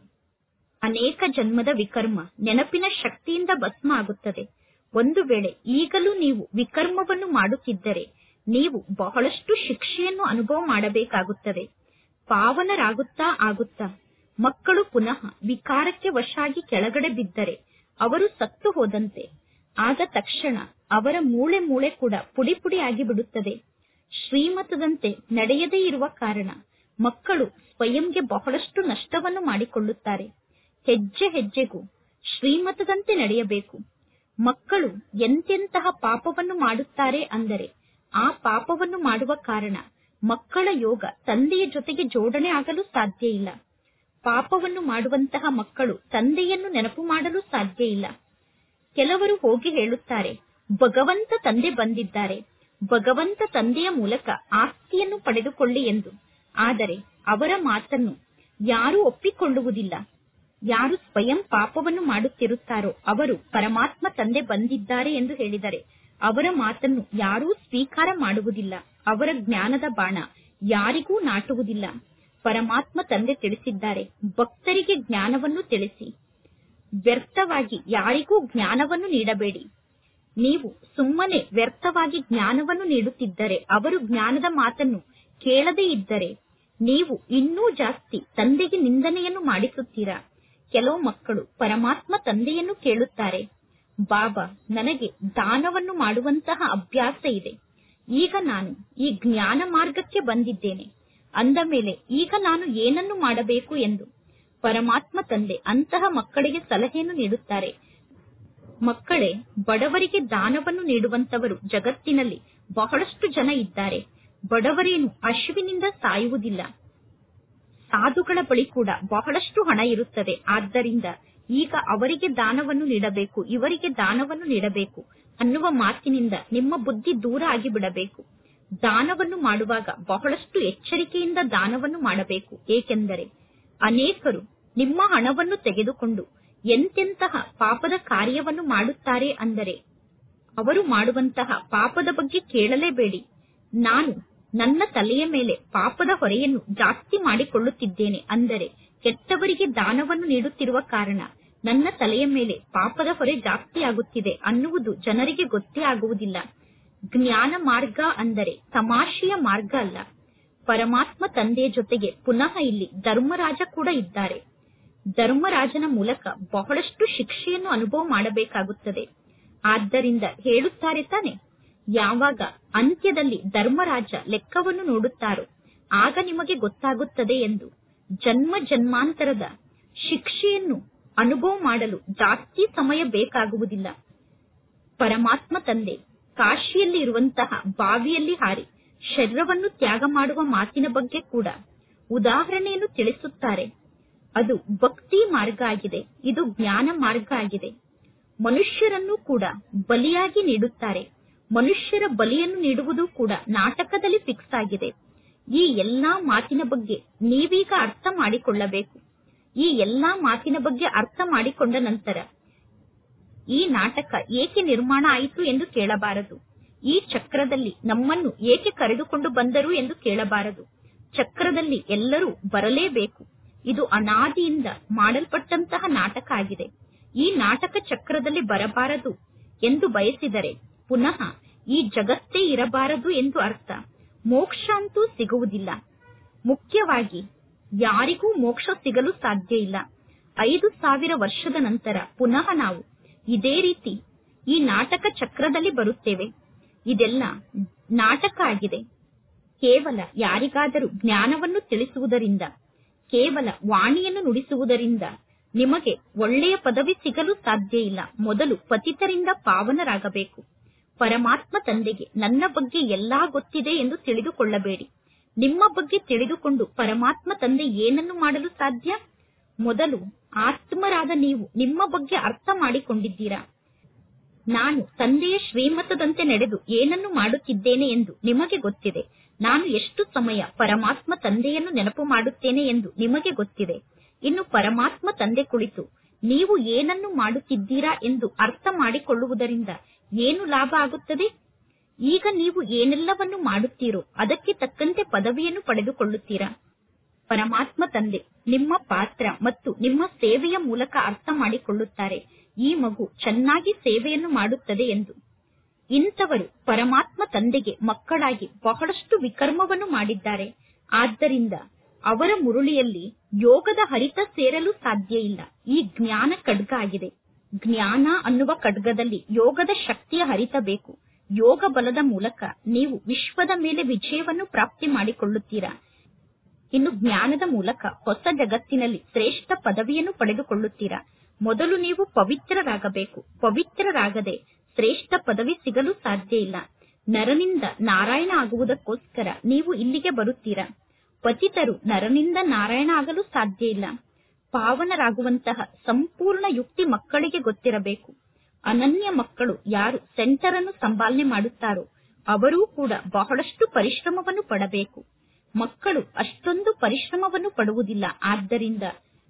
[SPEAKER 1] ಅನೇಕ ಜನ್ಮದ ವಿಕರ್ಮ ನೆನಪಿನ ಶಕ್ತಿಯಿಂದ ಭಸ್ಮ ಆಗುತ್ತದೆ ಒಂದು ವೇಳೆ ಈಗಲೂ ನೀವು ವಿಕರ್ಮವನ್ನು ಮಾಡುತ್ತಿದ್ದರೆ ನೀವು ಬಹಳಷ್ಟು ಶಿಕ್ಷೆಯನ್ನು ಅನುಭವ ಮಾಡಬೇಕಾಗುತ್ತದೆ ಪಾವನರಾಗುತ್ತಾ ಆಗುತ್ತಾ ಮಕ್ಕಳು ಪುನಃ ವಿಕಾರಕ್ಕೆ ವಶಾಗಿ ಕೆಳಗಡೆ ಬಿದ್ದರೆ ಅವರು ಸತ್ತು ಹೋದಂತೆ ಆದ ತಕ್ಷಣ ಅವರ ಮೂಳೆ ಮೂಳೆ ಕೂಡ ಪುಡಿ ಪುಡಿ ಆಗಿ ಬಿಡುತ್ತದೆ ಶ್ರೀಮತದಂತೆ ನಡೆಯದೇ ಇರುವ ಕಾರಣ ಮಕ್ಕಳು ಸ್ವಯಂಗೆ ಬಹಳಷ್ಟು ನಷ್ಟವನ್ನು ಮಾಡಿಕೊಳ್ಳುತ್ತಾರೆ ಹೆಜ್ಜೆ ಹೆಜ್ಜೆಗೂ ಶ್ರೀಮತದಂತೆ ನಡೆಯಬೇಕು ಮಕ್ಕಳು ಎಂತೆಂತಹ ಪಾಪವನ್ನು ಮಾಡುತ್ತಾರೆ ಅಂದರೆ ಆ ಪಾಪವನ್ನು ಮಾಡುವ ಕಾರಣ ಮಕ್ಕಳ ಯೋಗ ತಂದೆಯ ಜೊತೆಗೆ ಜೋಡಣೆ ಆಗಲು ಸಾಧ್ಯ ಇಲ್ಲ ಪಾಪವನ್ನು ಮಾಡುವಂತಹ ಮಕ್ಕಳು ತಂದೆಯನ್ನು ನೆನಪು ಮಾಡಲು ಸಾಧ್ಯ ಇಲ್ಲ ಕೆಲವರು ಹೋಗಿ ಹೇಳುತ್ತಾರೆ ಭಗವಂತ ತಂದೆ ಬಂದಿದ್ದಾರೆ ಭಗವಂತ ತಂದೆಯ ಮೂಲಕ ಆಸ್ತಿಯನ್ನು ಪಡೆದುಕೊಳ್ಳಿ ಎಂದು ಆದರೆ ಅವರ ಮಾತನ್ನು ಯಾರೂ ಒಪ್ಪಿಕೊಳ್ಳುವುದಿಲ್ಲ ಯಾರು ಸ್ವಯಂ ಪಾಪವನ್ನು ಮಾಡುತ್ತಿರುತ್ತಾರೋ ಅವರು ಪರಮಾತ್ಮ ತಂದೆ ಬಂದಿದ್ದಾರೆ ಎಂದು ಹೇಳಿದರೆ ಅವರ ಮಾತನ್ನು ಯಾರೂ ಸ್ವೀಕಾರ ಮಾಡುವುದಿಲ್ಲ ಅವರ ಜ್ಞಾನದ ಬಾಣ ಯಾರಿಗೂ ನಾಟುವುದಿಲ್ಲ ಪರಮಾತ್ಮ ತಂದೆ ತಿಳಿಸಿದ್ದಾರೆ ಭಕ್ತರಿಗೆ ಜ್ಞಾನವನ್ನು ತಿಳಿಸಿ ವ್ಯರ್ಥವಾಗಿ ಯಾರಿಗೂ ಜ್ಞಾನವನ್ನು ನೀಡಬೇಡಿ ನೀವು ಸುಮ್ಮನೆ ವ್ಯರ್ಥವಾಗಿ ಜ್ಞಾನವನ್ನು ನೀಡುತ್ತಿದ್ದರೆ ಅವರು ಜ್ಞಾನದ ಮಾತನ್ನು ಕೇಳದೇ ಇದ್ದರೆ ನೀವು ಇನ್ನೂ ಜಾಸ್ತಿ ತಂದೆಗೆ ನಿಂದನೆಯನ್ನು ಮಾಡಿಸುತ್ತೀರಾ ಕೆಲವು ಮಕ್ಕಳು ಪರಮಾತ್ಮ ತಂದೆಯನ್ನು ಕೇಳುತ್ತಾರೆ ಬಾಬಾ ನನಗೆ ದಾನವನ್ನು ಮಾಡುವಂತಹ ಅಭ್ಯಾಸ ಇದೆ ಈಗ ನಾನು ಈ ಜ್ಞಾನ ಮಾರ್ಗಕ್ಕೆ ಬಂದಿದ್ದೇನೆ ಅಂದ ಮೇಲೆ ಈಗ ನಾನು ಏನನ್ನು ಮಾಡಬೇಕು ಎಂದು ಪರಮಾತ್ಮ ತಂದೆ ಅಂತಹ ಮಕ್ಕಳಿಗೆ ಸಲಹೆಯನ್ನು ನೀಡುತ್ತಾರೆ ಮಕ್ಕಳೇ ಬಡವರಿಗೆ ದಾನವನ್ನು ನೀಡುವಂತವರು ಜಗತ್ತಿನಲ್ಲಿ ಬಹಳಷ್ಟು ಜನ ಇದ್ದಾರೆ ಬಡವರೇನು ಹಸಿವಿನಿಂದ ಸಾಯುವುದಿಲ್ಲ ಸಾಧುಗಳ ಬಳಿ ಕೂಡ ಬಹಳಷ್ಟು ಹಣ ಇರುತ್ತದೆ ಆದ್ದರಿಂದ ಈಗ ಅವರಿಗೆ ದಾನವನ್ನು ನೀಡಬೇಕು ಇವರಿಗೆ ದಾನವನ್ನು ನೀಡಬೇಕು ಅನ್ನುವ ಮಾತಿನಿಂದ ನಿಮ್ಮ ಬುದ್ಧಿ ದೂರ ಆಗಿ ಬಿಡಬೇಕು ದಾನವನ್ನು ಮಾಡುವಾಗ ಬಹಳಷ್ಟು ಎಚ್ಚರಿಕೆಯಿಂದ ದಾನವನ್ನು ಮಾಡಬೇಕು ಏಕೆಂದರೆ ಅನೇಕರು ನಿಮ್ಮ ಹಣವನ್ನು ತೆಗೆದುಕೊಂಡು ಎಂತೆಂತಹ ಪಾಪದ ಕಾರ್ಯವನ್ನು ಮಾಡುತ್ತಾರೆ ಅಂದರೆ ಅವರು ಮಾಡುವಂತಹ ಪಾಪದ ಬಗ್ಗೆ ಕೇಳಲೇಬೇಡಿ ನಾನು ನನ್ನ ತಲೆಯ ಮೇಲೆ ಪಾಪದ ಹೊರೆಯನ್ನು ಜಾಸ್ತಿ ಮಾಡಿಕೊಳ್ಳುತ್ತಿದ್ದೇನೆ ಅಂದರೆ ಕೆಟ್ಟವರಿಗೆ ದಾನವನ್ನು ನೀಡುತ್ತಿರುವ ಕಾರಣ ನನ್ನ ತಲೆಯ ಮೇಲೆ ಪಾಪದ ಹೊರೆ ಜಾಸ್ತಿ ಆಗುತ್ತಿದೆ ಅನ್ನುವುದು ಜನರಿಗೆ ಗೊತ್ತೇ ಆಗುವುದಿಲ್ಲ ಜ್ಞಾನ ಮಾರ್ಗ ಅಂದರೆ ತಮಾಷೆಯ ಮಾರ್ಗ ಅಲ್ಲ ಪರಮಾತ್ಮ ತಂದೆಯ ಜೊತೆಗೆ ಪುನಃ ಇಲ್ಲಿ ಧರ್ಮರಾಜ ಕೂಡ ಇದ್ದಾರೆ ಧರ್ಮರಾಜನ ಮೂಲಕ ಬಹಳಷ್ಟು ಶಿಕ್ಷೆಯನ್ನು ಅನುಭವ ಮಾಡಬೇಕಾಗುತ್ತದೆ ಆದ್ದರಿಂದ ಹೇಳುತ್ತಾರೆ ತಾನೆ ಯಾವಾಗ ಅಂತ್ಯದಲ್ಲಿ ಧರ್ಮರಾಜ ಲೆಕ್ಕವನ್ನು ನೋಡುತ್ತಾರೋ ಆಗ ನಿಮಗೆ ಗೊತ್ತಾಗುತ್ತದೆ ಎಂದು ಜನ್ಮ ಜನ್ಮಾಂತರದ ಶಿಕ್ಷೆಯನ್ನು ಅನುಭವ ಮಾಡಲು ಜಾಸ್ತಿ ಸಮಯ ಬೇಕಾಗುವುದಿಲ್ಲ ಪರಮಾತ್ಮ ತಂದೆ ಕಾಶಿಯಲ್ಲಿ ಇರುವಂತಹ ಬಾವಿಯಲ್ಲಿ ಹಾರಿ ಶರೀರವನ್ನು ತ್ಯಾಗ ಮಾಡುವ ಮಾತಿನ ಬಗ್ಗೆ ಕೂಡ ಉದಾಹರಣೆಯನ್ನು ತಿಳಿಸುತ್ತಾರೆ ಅದು ಭಕ್ತಿ ಮಾರ್ಗ ಆಗಿದೆ ಇದು ಜ್ಞಾನ ಮಾರ್ಗ ಆಗಿದೆ ಮನುಷ್ಯರನ್ನು ಕೂಡ ಬಲಿಯಾಗಿ ನೀಡುತ್ತಾರೆ ಮನುಷ್ಯರ ಬಲಿಯನ್ನು ನೀಡುವುದು ಕೂಡ ನಾಟಕದಲ್ಲಿ ಫಿಕ್ಸ್ ಆಗಿದೆ ಈ ಎಲ್ಲಾ ಮಾತಿನ ಬಗ್ಗೆ ನೀವೀಗ ಅರ್ಥ ಮಾಡಿಕೊಳ್ಳಬೇಕು ಈ ಎಲ್ಲಾ ಮಾತಿನ ಬಗ್ಗೆ ಅರ್ಥ ಮಾಡಿಕೊಂಡ ನಂತರ ಈ ನಾಟಕ ಏಕೆ ನಿರ್ಮಾಣ ಆಯಿತು ಎಂದು ಕೇಳಬಾರದು ಈ ಚಕ್ರದಲ್ಲಿ ನಮ್ಮನ್ನು ಏಕೆ ಕರೆದುಕೊಂಡು ಬಂದರು ಎಂದು ಕೇಳಬಾರದು ಚಕ್ರದಲ್ಲಿ ಎಲ್ಲರೂ ಬರಲೇಬೇಕು ಇದು ಅನಾದಿಯಿಂದ ಮಾಡಲ್ಪಟ್ಟಂತಹ ನಾಟಕ ಆಗಿದೆ ಈ ನಾಟಕ ಚಕ್ರದಲ್ಲಿ ಬರಬಾರದು ಎಂದು ಬಯಸಿದರೆ ಪುನಃ ಈ ಜಗತ್ತೇ ಇರಬಾರದು ಎಂದು ಅರ್ಥ ಮೋಕ್ಷ ಅಂತೂ ಸಿಗುವುದಿಲ್ಲ ಮುಖ್ಯವಾಗಿ ಯಾರಿಗೂ ಮೋಕ್ಷ ಸಿಗಲು ಸಾಧ್ಯ ಇಲ್ಲ ಐದು ಸಾವಿರ ವರ್ಷದ ನಂತರ ಪುನಃ ನಾವು ಇದೇ ರೀತಿ ಈ ನಾಟಕ ಚಕ್ರದಲ್ಲಿ ಬರುತ್ತೇವೆ ಇದೆಲ್ಲ ನಾಟಕ ಆಗಿದೆ ಕೇವಲ ಯಾರಿಗಾದರೂ ಜ್ಞಾನವನ್ನು ತಿಳಿಸುವುದರಿಂದ ಕೇವಲ ವಾಣಿಯನ್ನು ನುಡಿಸುವುದರಿಂದ ನಿಮಗೆ ಒಳ್ಳೆಯ ಪದವಿ ಸಿಗಲು ಸಾಧ್ಯ ಇಲ್ಲ ಮೊದಲು ಪತಿತರಿಂದ ಪಾವನರಾಗಬೇಕು ಪರಮಾತ್ಮ ತಂದೆಗೆ ನನ್ನ ಬಗ್ಗೆ ಎಲ್ಲಾ ಗೊತ್ತಿದೆ ಎಂದು ತಿಳಿದುಕೊಳ್ಳಬೇಡಿ ನಿಮ್ಮ ಬಗ್ಗೆ ತಿಳಿದುಕೊಂಡು ಪರಮಾತ್ಮ ತಂದೆ ಏನನ್ನು ಮಾಡಲು ಸಾಧ್ಯ ಮೊದಲು ಆತ್ಮರಾದ ನೀವು ನಿಮ್ಮ ಬಗ್ಗೆ ಅರ್ಥ ಮಾಡಿಕೊಂಡಿದ್ದೀರಾ ನಾನು ತಂದೆಯ ಶ್ರೀಮತದಂತೆ ನಡೆದು ಏನನ್ನು ಮಾಡುತ್ತಿದ್ದೇನೆ ಎಂದು ನಿಮಗೆ ಗೊತ್ತಿದೆ ನಾನು ಎಷ್ಟು ಸಮಯ ಪರಮಾತ್ಮ ತಂದೆಯನ್ನು ನೆನಪು ಮಾಡುತ್ತೇನೆ ಎಂದು ನಿಮಗೆ ಗೊತ್ತಿದೆ ಇನ್ನು ಪರಮಾತ್ಮ ತಂದೆ ಕುಳಿತು ನೀವು ಏನನ್ನು ಮಾಡುತ್ತಿದ್ದೀರಾ ಎಂದು ಅರ್ಥ ಮಾಡಿಕೊಳ್ಳುವುದರಿಂದ ಏನು ಲಾಭ ಆಗುತ್ತದೆ ಈಗ ನೀವು ಏನೆಲ್ಲವನ್ನು ಮಾಡುತ್ತೀರೋ ಅದಕ್ಕೆ ತಕ್ಕಂತೆ ಪದವಿಯನ್ನು ಪಡೆದುಕೊಳ್ಳುತ್ತೀರಾ ಪರಮಾತ್ಮ ತಂದೆ ನಿಮ್ಮ ಪಾತ್ರ ಮತ್ತು ನಿಮ್ಮ ಸೇವೆಯ ಮೂಲಕ ಅರ್ಥ ಮಾಡಿಕೊಳ್ಳುತ್ತಾರೆ ಈ ಮಗು ಚೆನ್ನಾಗಿ ಸೇವೆಯನ್ನು ಮಾಡುತ್ತದೆ ಎಂದು ಇಂಥವರು ಪರಮಾತ್ಮ ತಂದೆಗೆ ಮಕ್ಕಳಾಗಿ ಬಹಳಷ್ಟು ವಿಕರ್ಮವನ್ನು ಮಾಡಿದ್ದಾರೆ ಆದ್ದರಿಂದ ಅವರ ಮುರುಳಿಯಲ್ಲಿ ಯೋಗದ ಹರಿತ ಸೇರಲು ಸಾಧ್ಯ ಇಲ್ಲ ಈ ಜ್ಞಾನ ಖಡ್ಗ ಆಗಿದೆ ಜ್ಞಾನ ಅನ್ನುವ ಖಡ್ಗದಲ್ಲಿ ಯೋಗದ ಶಕ್ತಿಯ ಹರಿತ ಬೇಕು ಯೋಗ ಬಲದ ಮೂಲಕ ನೀವು ವಿಶ್ವದ ಮೇಲೆ ವಿಜಯವನ್ನು ಪ್ರಾಪ್ತಿ ಮಾಡಿಕೊಳ್ಳುತ್ತೀರಾ ಇನ್ನು ಜ್ಞಾನದ ಮೂಲಕ ಹೊಸ ಜಗತ್ತಿನಲ್ಲಿ ಶ್ರೇಷ್ಠ ಪದವಿಯನ್ನು ಪಡೆದುಕೊಳ್ಳುತ್ತೀರಾ ಮೊದಲು ನೀವು ಪವಿತ್ರರಾಗಬೇಕು ಪವಿತ್ರರಾಗದೆ ಶ್ರೇಷ್ಠ ಪದವಿ ಸಿಗಲು ಸಾಧ್ಯ ಇಲ್ಲ ನರನಿಂದ ನಾರಾಯಣ ಆಗುವುದಕ್ಕೋಸ್ಕರ ನೀವು ಇಲ್ಲಿಗೆ ಬರುತ್ತೀರಾ ಪತಿತರು ನರನಿಂದ ನಾರಾಯಣ ಆಗಲು ಸಾಧ್ಯ ಇಲ್ಲ ಪಾವನರಾಗುವಂತಹ ಸಂಪೂರ್ಣ ಯುಕ್ತಿ ಮಕ್ಕಳಿಗೆ ಗೊತ್ತಿರಬೇಕು ಅನನ್ಯ ಮಕ್ಕಳು ಯಾರು ಸೆಂಟರ್ ಅನ್ನು ಸಂಪಾಲನೆ ಮಾಡುತ್ತಾರೋ ಅವರೂ ಕೂಡ ಬಹಳಷ್ಟು ಪರಿಶ್ರಮವನ್ನು ಪಡಬೇಕು ಮಕ್ಕಳು ಅಷ್ಟೊಂದು ಪರಿಶ್ರಮವನ್ನು ಪಡುವುದಿಲ್ಲ ಆದ್ದರಿಂದ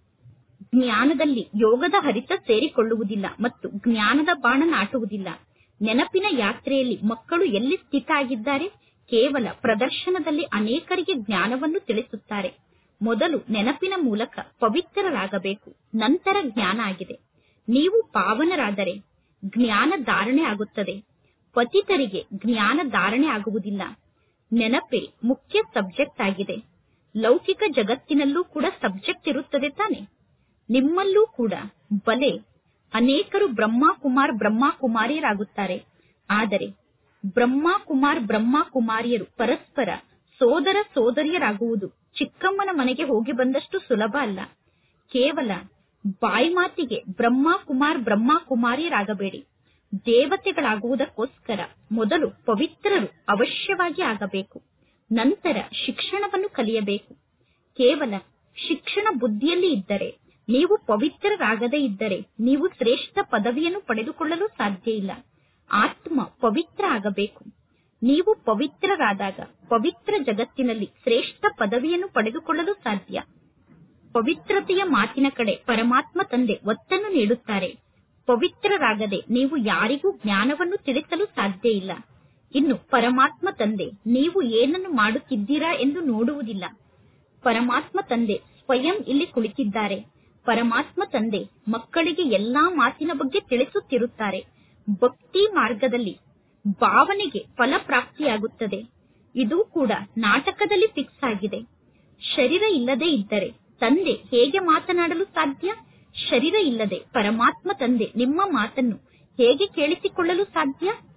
[SPEAKER 1] ಜ್ಞಾನದಲ್ಲಿ ಯೋಗದ ಹರಿತ ಸೇರಿಕೊಳ್ಳುವುದಿಲ್ಲ ಮತ್ತು ಜ್ಞಾನದ ಬಾಣ ನಾಟುವುದಿಲ್ಲ ನೆನಪಿನ ಯಾತ್ರೆಯಲ್ಲಿ ಮಕ್ಕಳು ಎಲ್ಲಿ ಸ್ಥಿತ ಆಗಿದ್ದಾರೆ ಕೇವಲ ಪ್ರದರ್ಶನದಲ್ಲಿ ಅನೇಕರಿಗೆ ಜ್ಞಾನವನ್ನು ತಿಳಿಸುತ್ತಾರೆ ಮೊದಲು ನೆನಪಿನ ಮೂಲಕ ಪವಿತ್ರರಾಗಬೇಕು ನಂತರ ಜ್ಞಾನ ಆಗಿದೆ ನೀವು ಪಾವನರಾದರೆ ಜ್ಞಾನ ಧಾರಣೆ ಆಗುತ್ತದೆ ಪತಿತರಿಗೆ ಜ್ಞಾನ ಧಾರಣೆ ಆಗುವುದಿಲ್ಲ ನೆನಪೇ ಮುಖ್ಯ ಸಬ್ಜೆಕ್ಟ್ ಆಗಿದೆ ಲೌಕಿಕ ಜಗತ್ತಿನಲ್ಲೂ ಕೂಡ ಸಬ್ಜೆಕ್ಟ್ ಇರುತ್ತದೆ ತಾನೆ ನಿಮ್ಮಲ್ಲೂ ಕೂಡ ಬಲೆ ಅನೇಕರು ಬ್ರಹ್ಮ ಕುಮಾರ್ ಬ್ರಹ್ಮ ಕುಮಾರಿಯರಾಗುತ್ತಾರೆ ಆದರೆ ಬ್ರಹ್ಮ ಕುಮಾರ್ ಬ್ರಹ್ಮ ಕುಮಾರಿಯರು ಪರಸ್ಪರ ಸೋದರ ಸೋದರಿಯರಾಗುವುದು ಚಿಕ್ಕಮ್ಮನ ಮನೆಗೆ ಹೋಗಿ ಬಂದಷ್ಟು ಸುಲಭ ಅಲ್ಲ ಕೇವಲ ಬಾಯಿ ಮಾತಿಗೆ ಬ್ರಹ್ಮ ಕುಮಾರ್ ಬ್ರಹ್ಮ ಕುಮಾರಿಯರಾಗಬೇಡಿ ದೇವತೆಗಳಾಗುವುದಕ್ಕೋಸ್ಕರ ಮೊದಲು ಪವಿತ್ರರು ಅವಶ್ಯವಾಗಿ ಆಗಬೇಕು ನಂತರ ಶಿಕ್ಷಣವನ್ನು ಕಲಿಯಬೇಕು ಕೇವಲ ಶಿಕ್ಷಣ ಬುದ್ಧಿಯಲ್ಲಿ ಇದ್ದರೆ ನೀವು ಪವಿತ್ರರಾಗದೇ ಇದ್ದರೆ ನೀವು ಶ್ರೇಷ್ಠ ಪದವಿಯನ್ನು ಪಡೆದುಕೊಳ್ಳಲು ಸಾಧ್ಯ ಇಲ್ಲ ಆತ್ಮ ಪವಿತ್ರ ಆಗಬೇಕು ನೀವು ಪವಿತ್ರರಾದಾಗ ಪವಿತ್ರ ಜಗತ್ತಿನಲ್ಲಿ ಶ್ರೇಷ್ಠ ಪದವಿಯನ್ನು ಪಡೆದುಕೊಳ್ಳಲು ಸಾಧ್ಯ ಪವಿತ್ರತೆಯ ಮಾತಿನ ಕಡೆ ಪರಮಾತ್ಮ ತಂದೆ ಒತ್ತನ್ನು ನೀಡುತ್ತಾರೆ ಪವಿತ್ರರಾಗದೆ ನೀವು ಯಾರಿಗೂ ಜ್ಞಾನವನ್ನು ತಿಳಿಸಲು ಸಾಧ್ಯ ಇಲ್ಲ ಇನ್ನು ಪರಮಾತ್ಮ ತಂದೆ ನೀವು ಏನನ್ನು ಮಾಡುತ್ತಿದ್ದೀರಾ ಎಂದು ನೋಡುವುದಿಲ್ಲ ಪರಮಾತ್ಮ ತಂದೆ ಸ್ವಯಂ ಇಲ್ಲಿ ಕುಳಿತಿದ್ದಾರೆ ಪರಮಾತ್ಮ ತಂದೆ ಮಕ್ಕಳಿಗೆ ಎಲ್ಲಾ ಮಾತಿನ ಬಗ್ಗೆ ತಿಳಿಸುತ್ತಿರುತ್ತಾರೆ ಭಕ್ತಿ ಮಾರ್ಗದಲ್ಲಿ ಭಾವನೆಗೆ ಫಲಪ್ರಾಪ್ತಿಯಾಗುತ್ತದೆ ಇದು ಕೂಡ ನಾಟಕದಲ್ಲಿ ಫಿಕ್ಸ್ ಆಗಿದೆ ಶರೀರ ಇಲ್ಲದೆ ಇದ್ದರೆ ತಂದೆ ಹೇಗೆ ಮಾತನಾಡಲು ಸಾಧ್ಯ ಶರೀರ ಇಲ್ಲದೆ ಪರಮಾತ್ಮ ತಂದೆ ನಿಮ್ಮ ಮಾತನ್ನು ಹೇಗೆ ಕೇಳಿಸಿಕೊಳ್ಳಲು ಸಾಧ್ಯ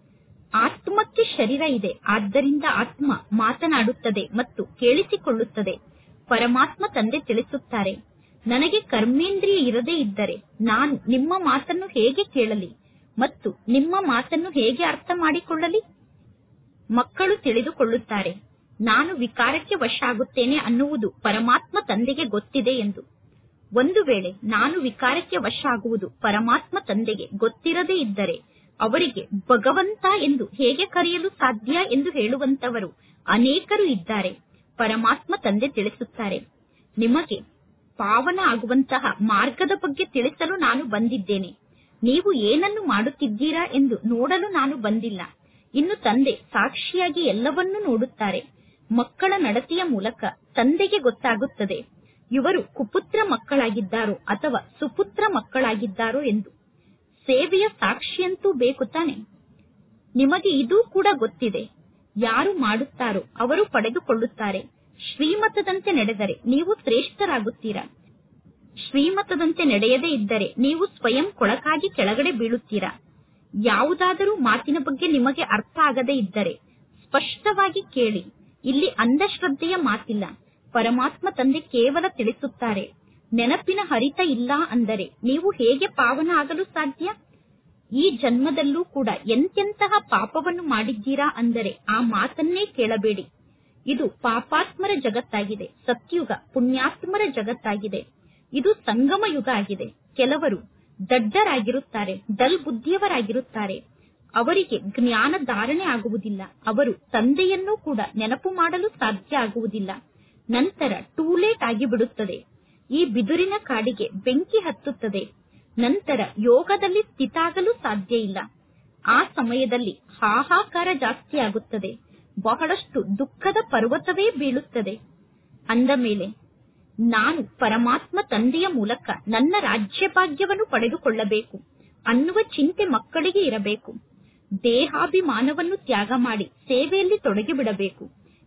[SPEAKER 1] ಆತ್ಮಕ್ಕೆ ಶರೀರ ಇದೆ ಆದ್ದರಿಂದ ಆತ್ಮ ಮಾತನಾಡುತ್ತದೆ ಮತ್ತು ಕೇಳಿಸಿಕೊಳ್ಳುತ್ತದೆ ಪರಮಾತ್ಮ ತಂದೆ ತಿಳಿಸುತ್ತಾರೆ ನನಗೆ ಕರ್ಮೇಂದ್ರಿಯ ಇರದೇ ಇದ್ದರೆ ನಾನು ನಿಮ್ಮ ಮಾತನ್ನು ಹೇಗೆ ಕೇಳಲಿ ಮತ್ತು ನಿಮ್ಮ ಮಾತನ್ನು ಹೇಗೆ ಅರ್ಥ ಮಾಡಿಕೊಳ್ಳಲಿ ಮಕ್ಕಳು ತಿಳಿದುಕೊಳ್ಳುತ್ತಾರೆ ನಾನು ವಿಕಾರಕ್ಕೆ ವಶ ಆಗುತ್ತೇನೆ ಅನ್ನುವುದು ಪರಮಾತ್ಮ ತಂದೆಗೆ ಗೊತ್ತಿದೆ ಎಂದು ಒಂದು ವೇಳೆ ನಾನು ವಿಕಾರಕ್ಕೆ ವಶ ಆಗುವುದು ಪರಮಾತ್ಮ ತಂದೆಗೆ ಗೊತ್ತಿರದೇ ಇದ್ದರೆ ಅವರಿಗೆ ಭಗವಂತ ಎಂದು ಹೇಗೆ ಕರೆಯಲು ಸಾಧ್ಯ ಎಂದು ಹೇಳುವಂತವರು ಅನೇಕರು ಇದ್ದಾರೆ ಪರಮಾತ್ಮ ತಂದೆ ತಿಳಿಸುತ್ತಾರೆ ನಿಮಗೆ ಪಾವನ ಆಗುವಂತಹ ಮಾರ್ಗದ ಬಗ್ಗೆ ತಿಳಿಸಲು ನಾನು ಬಂದಿದ್ದೇನೆ ನೀವು ಏನನ್ನು ಮಾಡುತ್ತಿದ್ದೀರಾ ಎಂದು ನೋಡಲು ನಾನು ಬಂದಿಲ್ಲ ಇನ್ನು ತಂದೆ ಸಾಕ್ಷಿಯಾಗಿ ಎಲ್ಲವನ್ನೂ ನೋಡುತ್ತಾರೆ ಮಕ್ಕಳ ನಡತೆಯ ಮೂಲಕ ತಂದೆಗೆ ಗೊತ್ತಾಗುತ್ತದೆ ಇವರು ಕುಪುತ್ರ ಮಕ್ಕಳಾಗಿದ್ದಾರೋ ಅಥವಾ ಸುಪುತ್ರ ಮಕ್ಕಳಾಗಿದ್ದಾರೋ ಎಂದು ಸೇವೆಯ ಸಾಕ್ಷಿಯಂತೂ ಬೇಕು ತಾನೆ ನಿಮಗೆ ಇದೂ ಕೂಡ ಗೊತ್ತಿದೆ ಯಾರು ಮಾಡುತ್ತಾರೋ ಅವರು ಪಡೆದುಕೊಳ್ಳುತ್ತಾರೆ ಶ್ರೀಮತದಂತೆ ನಡೆದರೆ ನೀವು ಶ್ರೇಷ್ಠರಾಗುತ್ತೀರಾ ಶ್ರೀಮತದಂತೆ ನಡೆಯದೇ ಇದ್ದರೆ ನೀವು ಸ್ವಯಂ ಕೊಳಕಾಗಿ ಕೆಳಗಡೆ ಬೀಳುತ್ತೀರಾ ಯಾವುದಾದರೂ ಮಾತಿನ ಬಗ್ಗೆ ನಿಮಗೆ ಅರ್ಥ ಆಗದೇ ಇದ್ದರೆ ಸ್ಪಷ್ಟವಾಗಿ ಕೇಳಿ ಇಲ್ಲಿ ಅಂಧಶ್ರದ್ಧೆಯ ಮಾತಿಲ್ಲ ಪರಮಾತ್ಮ ತಂದೆ ಕೇವಲ ತಿಳಿಸುತ್ತಾರೆ ನೆನಪಿನ ಹರಿತ ಇಲ್ಲ ಅಂದರೆ ನೀವು ಹೇಗೆ ಪಾವನ ಆಗಲು ಸಾಧ್ಯ ಈ ಜನ್ಮದಲ್ಲೂ ಕೂಡ ಎಂತೆಂತಹ ಪಾಪವನ್ನು ಮಾಡಿದ್ದೀರಾ ಅಂದರೆ ಆ ಮಾತನ್ನೇ ಕೇಳಬೇಡಿ ಇದು ಪಾಪಾತ್ಮರ ಜಗತ್ತಾಗಿದೆ ಸತ್ಯುಗ ಪುಣ್ಯಾತ್ಮರ ಜಗತ್ತಾಗಿದೆ ಇದು ಸಂಗಮ ಯುಗ ಆಗಿದೆ ಕೆಲವರು ದಡ್ಡರಾಗಿರುತ್ತಾರೆ ಡಲ್ ಬುದ್ಧಿಯವರಾಗಿರುತ್ತಾರೆ ಅವರಿಗೆ ಜ್ಞಾನ ಧಾರಣೆ ಆಗುವುದಿಲ್ಲ ಅವರು ತಂದೆಯನ್ನೂ ಕೂಡ ನೆನಪು ಮಾಡಲು ಸಾಧ್ಯ ಆಗುವುದಿಲ್ಲ ನಂತರ ಟೂಲೇಟ್ ಆಗಿಬಿಡುತ್ತದೆ ಈ ಬಿದುರಿನ ಕಾಡಿಗೆ ಬೆಂಕಿ ಹತ್ತುತ್ತದೆ ನಂತರ ಯೋಗದಲ್ಲಿ ಸ್ಥಿತಾಗಲು ಸಾಧ್ಯ ಇಲ್ಲ ಆ ಸಮಯದಲ್ಲಿ ಹಾಹಾಕಾರ ಜಾಸ್ತಿ ಆಗುತ್ತದೆ ಬಹಳಷ್ಟು ದುಃಖದ ಪರ್ವತವೇ ಬೀಳುತ್ತದೆ ಅಂದ ಮೇಲೆ ನಾನು ಪರಮಾತ್ಮ ತಂದೆಯ ಮೂಲಕ ನನ್ನ ರಾಜ್ಯಭಾಗ್ಯವನ್ನು ಪಡೆದುಕೊಳ್ಳಬೇಕು ಅನ್ನುವ ಚಿಂತೆ ಮಕ್ಕಳಿಗೆ ಇರಬೇಕು ದೇಹಾಭಿಮಾನವನ್ನು ತ್ಯಾಗ ಮಾಡಿ ಸೇವೆಯಲ್ಲಿ ತೊಡಗಿಬಿಡಬೇಕು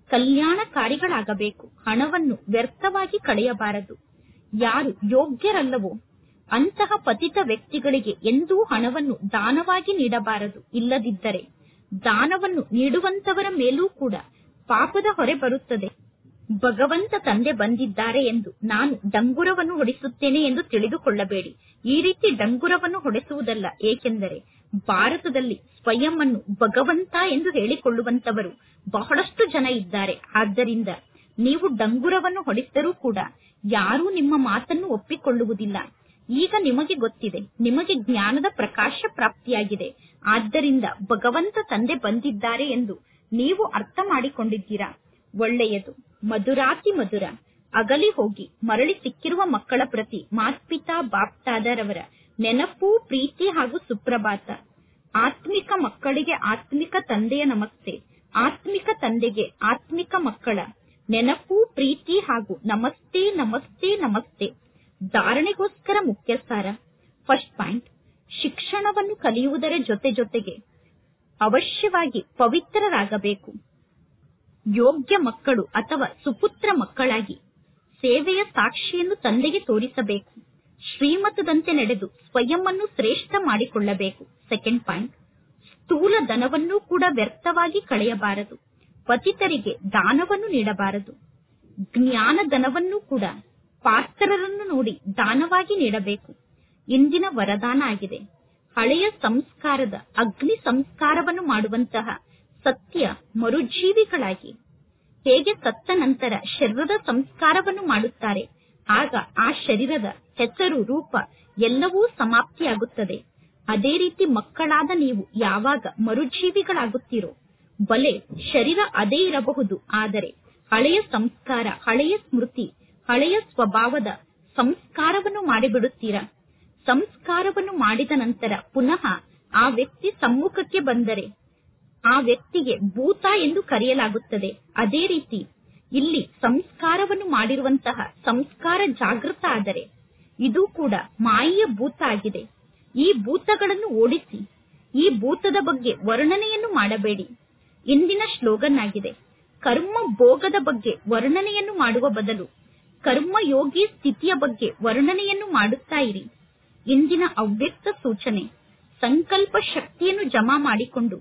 [SPEAKER 1] ಕಲ್ಯಾಣಕಾರಿಗಳಾಗಬೇಕು ಹಣವನ್ನು ವ್ಯರ್ಥವಾಗಿ ಕಳೆಯಬಾರದು ಯಾರು ಯೋಗ್ಯರಲ್ಲವೋ ಅಂತಹ ಪತಿತ ವ್ಯಕ್ತಿಗಳಿಗೆ ಎಂದೂ ಹಣವನ್ನು ದಾನವಾಗಿ ನೀಡಬಾರದು ಇಲ್ಲದಿದ್ದರೆ ದಾನವನ್ನು ನೀಡುವಂತವರ ಮೇಲೂ ಕೂಡ ಪಾಪದ ಹೊರೆ ಬರುತ್ತದೆ ಭಗವಂತ ತಂದೆ ಬಂದಿದ್ದಾರೆ ಎಂದು ನಾನು ಡಂಗುರವನ್ನು ಹೊಡಿಸುತ್ತೇನೆ ಎಂದು ತಿಳಿದುಕೊಳ್ಳಬೇಡಿ ಈ ರೀತಿ ಡಂಗುರವನ್ನು ಹೊಡೆಸುವುದಲ್ಲ ಏಕೆಂದರೆ ಭಾರತದಲ್ಲಿ ಸ್ವಯಂ ಅನ್ನು ಭಗವಂತ ಎಂದು ಹೇಳಿಕೊಳ್ಳುವಂತವರು ಬಹಳಷ್ಟು ಜನ ಇದ್ದಾರೆ ಆದ್ದರಿಂದ ನೀವು ಡಂಗುರವನ್ನು ಹೊಡೆಸಿದರೂ ಕೂಡ ಯಾರೂ ನಿಮ್ಮ ಮಾತನ್ನು ಒಪ್ಪಿಕೊಳ್ಳುವುದಿಲ್ಲ ಈಗ ನಿಮಗೆ ಗೊತ್ತಿದೆ ನಿಮಗೆ ಜ್ಞಾನದ ಪ್ರಕಾಶ ಪ್ರಾಪ್ತಿಯಾಗಿದೆ ಆದ್ದರಿಂದ ಭಗವಂತ ತಂದೆ ಬಂದಿದ್ದಾರೆ ಎಂದು ನೀವು ಅರ್ಥ ಮಾಡಿಕೊಂಡಿದ್ದೀರಾ ಒಳ್ಳೆಯದು ಮಧುರಾತಿ ಮಧುರ ಅಗಲಿ ಹೋಗಿ ಮರಳಿ ಸಿಕ್ಕಿರುವ ಮಕ್ಕಳ ಪ್ರತಿ ಮಾತ್ಪಿತಾ ಬಾಪ್ತಾದರವರ ನೆನಪು ಪ್ರೀತಿ ಹಾಗೂ ಸುಪ್ರಭಾತ ಆತ್ಮಿಕ ಮಕ್ಕಳಿಗೆ ಆತ್ಮಿಕ ತಂದೆಯ ನಮಸ್ತೆ ಆತ್ಮಿಕ ತಂದೆಗೆ ಆತ್ಮಿಕ ಮಕ್ಕಳ ನೆನಪು ಪ್ರೀತಿ ಹಾಗೂ ನಮಸ್ತೆ ನಮಸ್ತೆ ನಮಸ್ತೆ ಧಾರಣೆಗೋಸ್ಕರ ಮುಖ್ಯ ಸಾರ ಫಸ್ಟ್ ಪಾಯಿಂಟ್ ಶಿಕ್ಷಣವನ್ನು ಕಲಿಯುವುದರ ಜೊತೆ ಜೊತೆಗೆ ಅವಶ್ಯವಾಗಿ ಪವಿತ್ರರಾಗಬೇಕು ಯೋಗ್ಯ ಮಕ್ಕಳು ಅಥವಾ ಸುಪುತ್ರ ಮಕ್ಕಳಾಗಿ ಸೇವೆಯ ಸಾಕ್ಷಿಯನ್ನು ತಂದೆಗೆ ತೋರಿಸಬೇಕು ಶ್ರೀಮತದಂತೆ ನಡೆದು ಸ್ವಯಂ ಅನ್ನು ಶ್ರೇಷ್ಠ ಮಾಡಿಕೊಳ್ಳಬೇಕು ಸೆಕೆಂಡ್ ಪಾಯಿಂಟ್ ಸ್ಥೂಲ ಧನವನ್ನೂ ಕೂಡ ವ್ಯರ್ಥವಾಗಿ ಕಳೆಯಬಾರದು ಪತಿತರಿಗೆ ದಾನವನ್ನು ನೀಡಬಾರದು ಜ್ಞಾನ ಧನವನ್ನೂ ಕೂಡ ಪಾತ್ರರನ್ನು ನೋಡಿ ದಾನವಾಗಿ ನೀಡಬೇಕು ಇಂದಿನ ವರದಾನ ಆಗಿದೆ ಹಳೆಯ ಸಂಸ್ಕಾರದ ಅಗ್ನಿ ಸಂಸ್ಕಾರವನ್ನು ಮಾಡುವಂತಹ ಸತ್ಯ ಮರುಜೀವಿಗಳಾಗಿ ಹೇಗೆ ಸತ್ತ ನಂತರ ಶರೀರದ ಸಂಸ್ಕಾರವನ್ನು ಮಾಡುತ್ತಾರೆ ಆಗ ಆ ಶರೀರದ ಹೆಸರು ರೂಪ ಎಲ್ಲವೂ ಸಮಾಪ್ತಿಯಾಗುತ್ತದೆ ಅದೇ ರೀತಿ ಮಕ್ಕಳಾದ ನೀವು ಯಾವಾಗ ಮರುಜೀವಿಗಳಾಗುತ್ತೀರೋ ಬಲೆ ಶರೀರ ಅದೇ ಇರಬಹುದು ಆದರೆ ಹಳೆಯ ಸಂಸ್ಕಾರ ಹಳೆಯ ಸ್ಮೃತಿ ಹಳೆಯ ಸ್ವಭಾವದ ಸಂಸ್ಕಾರವನ್ನು ಮಾಡಿಬಿಡುತ್ತೀರಾ ಸಂಸ್ಕಾರವನ್ನು ಮಾಡಿದ ನಂತರ ಪುನಃ ಆ ವ್ಯಕ್ತಿ ಸಮ್ಮುಖಕ್ಕೆ ಬಂದರೆ ಆ ವ್ಯಕ್ತಿಗೆ ಭೂತ ಎಂದು ಕರೆಯಲಾಗುತ್ತದೆ ಅದೇ ರೀತಿ ಇಲ್ಲಿ ಸಂಸ್ಕಾರವನ್ನು ಮಾಡಿರುವಂತಹ ಸಂಸ್ಕಾರ ಜಾಗೃತ ಆದರೆ ಇದು ಕೂಡ ಮಾಯೆಯ ಭೂತ ಆಗಿದೆ ಈ ಭೂತಗಳನ್ನು ಓಡಿಸಿ ಈ ಭೂತದ ಬಗ್ಗೆ ವರ್ಣನೆಯನ್ನು ಮಾಡಬೇಡಿ ಇಂದಿನ ಸ್ಲೋಗನ್ ಆಗಿದೆ ಕರ್ಮ ಭೋಗದ ಬಗ್ಗೆ ವರ್ಣನೆಯನ್ನು ಮಾಡುವ ಬದಲು ಕರ್ಮಯೋಗಿ ಸ್ಥಿತಿಯ ಬಗ್ಗೆ ವರ್ಣನೆಯನ್ನು ಮಾಡುತ್ತಾ ಇರಿ ಇಂದಿನ ಅವ್ಯಕ್ತ ಸೂಚನೆ ಸಂಕಲ್ಪ ಶಕ್ತಿಯನ್ನು ಜಮಾ ಮಾಡಿಕೊಂಡು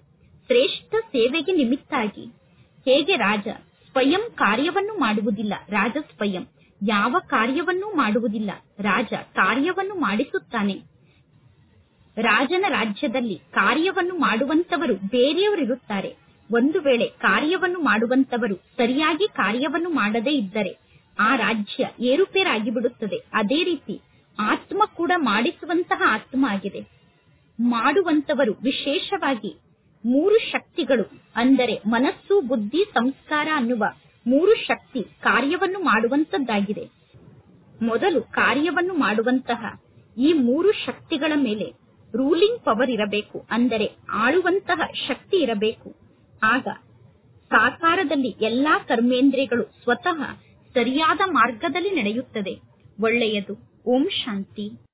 [SPEAKER 1] ಶ್ರೇಷ್ಠ ಸೇವೆಗೆ ನಿಮಿತ್ತಾಗಿ ಹೇಗೆ ರಾಜ ಸ್ವಯಂ ಕಾರ್ಯವನ್ನು ಮಾಡುವುದಿಲ್ಲ ರಾಜ ಸ್ವಯಂ ಯಾವ ಕಾರ್ಯವನ್ನೂ ಮಾಡುವುದಿಲ್ಲ ರಾಜ ಕಾರ್ಯವನ್ನು ಮಾಡಿಸುತ್ತಾನೆ ರಾಜನ ರಾಜ್ಯದಲ್ಲಿ ಕಾರ್ಯವನ್ನು ಮಾಡುವಂತವರು ಬೇರೆಯವರಿರುತ್ತಾರೆ ಒಂದು ವೇಳೆ ಕಾರ್ಯವನ್ನು ಮಾಡುವಂತವರು ಸರಿಯಾಗಿ ಕಾರ್ಯವನ್ನು ಮಾಡದೇ ಇದ್ದರೆ ಆ ರಾಜ್ಯ ಏರುಪೇರಾಗಿ ಬಿಡುತ್ತದೆ ಅದೇ ರೀತಿ ಆತ್ಮ ಕೂಡ ಮಾಡಿಸುವಂತಹ ಆತ್ಮ ಆಗಿದೆ ಮಾಡುವಂತವರು ವಿಶೇಷವಾಗಿ ಮೂರು ಶಕ್ತಿಗಳು ಅಂದರೆ ಮನಸ್ಸು ಬುದ್ಧಿ ಸಂಸ್ಕಾರ ಅನ್ನುವ ಮೂರು ಶಕ್ತಿ ಕಾರ್ಯವನ್ನು ಮಾಡುವಂತದ್ದಾಗಿದೆ ಮೊದಲು ಕಾರ್ಯವನ್ನು ಮಾಡುವಂತಹ ಈ ಮೂರು ಶಕ್ತಿಗಳ ಮೇಲೆ ರೂಲಿಂಗ್ ಪವರ್ ಇರಬೇಕು ಅಂದರೆ ಆಳುವಂತಹ ಶಕ್ತಿ ಇರಬೇಕು ಆಗ ಸಾಕಾರದಲ್ಲಿ ಎಲ್ಲಾ ಕರ್ಮೇಂದ್ರಿಯಗಳು ಸ್ವತಃ ಸರಿಯಾದ ಮಾರ್ಗದಲ್ಲಿ ನಡೆಯುತ್ತದೆ ಒಳ್ಳೆಯದು ಓಂ ಶಾಂತಿ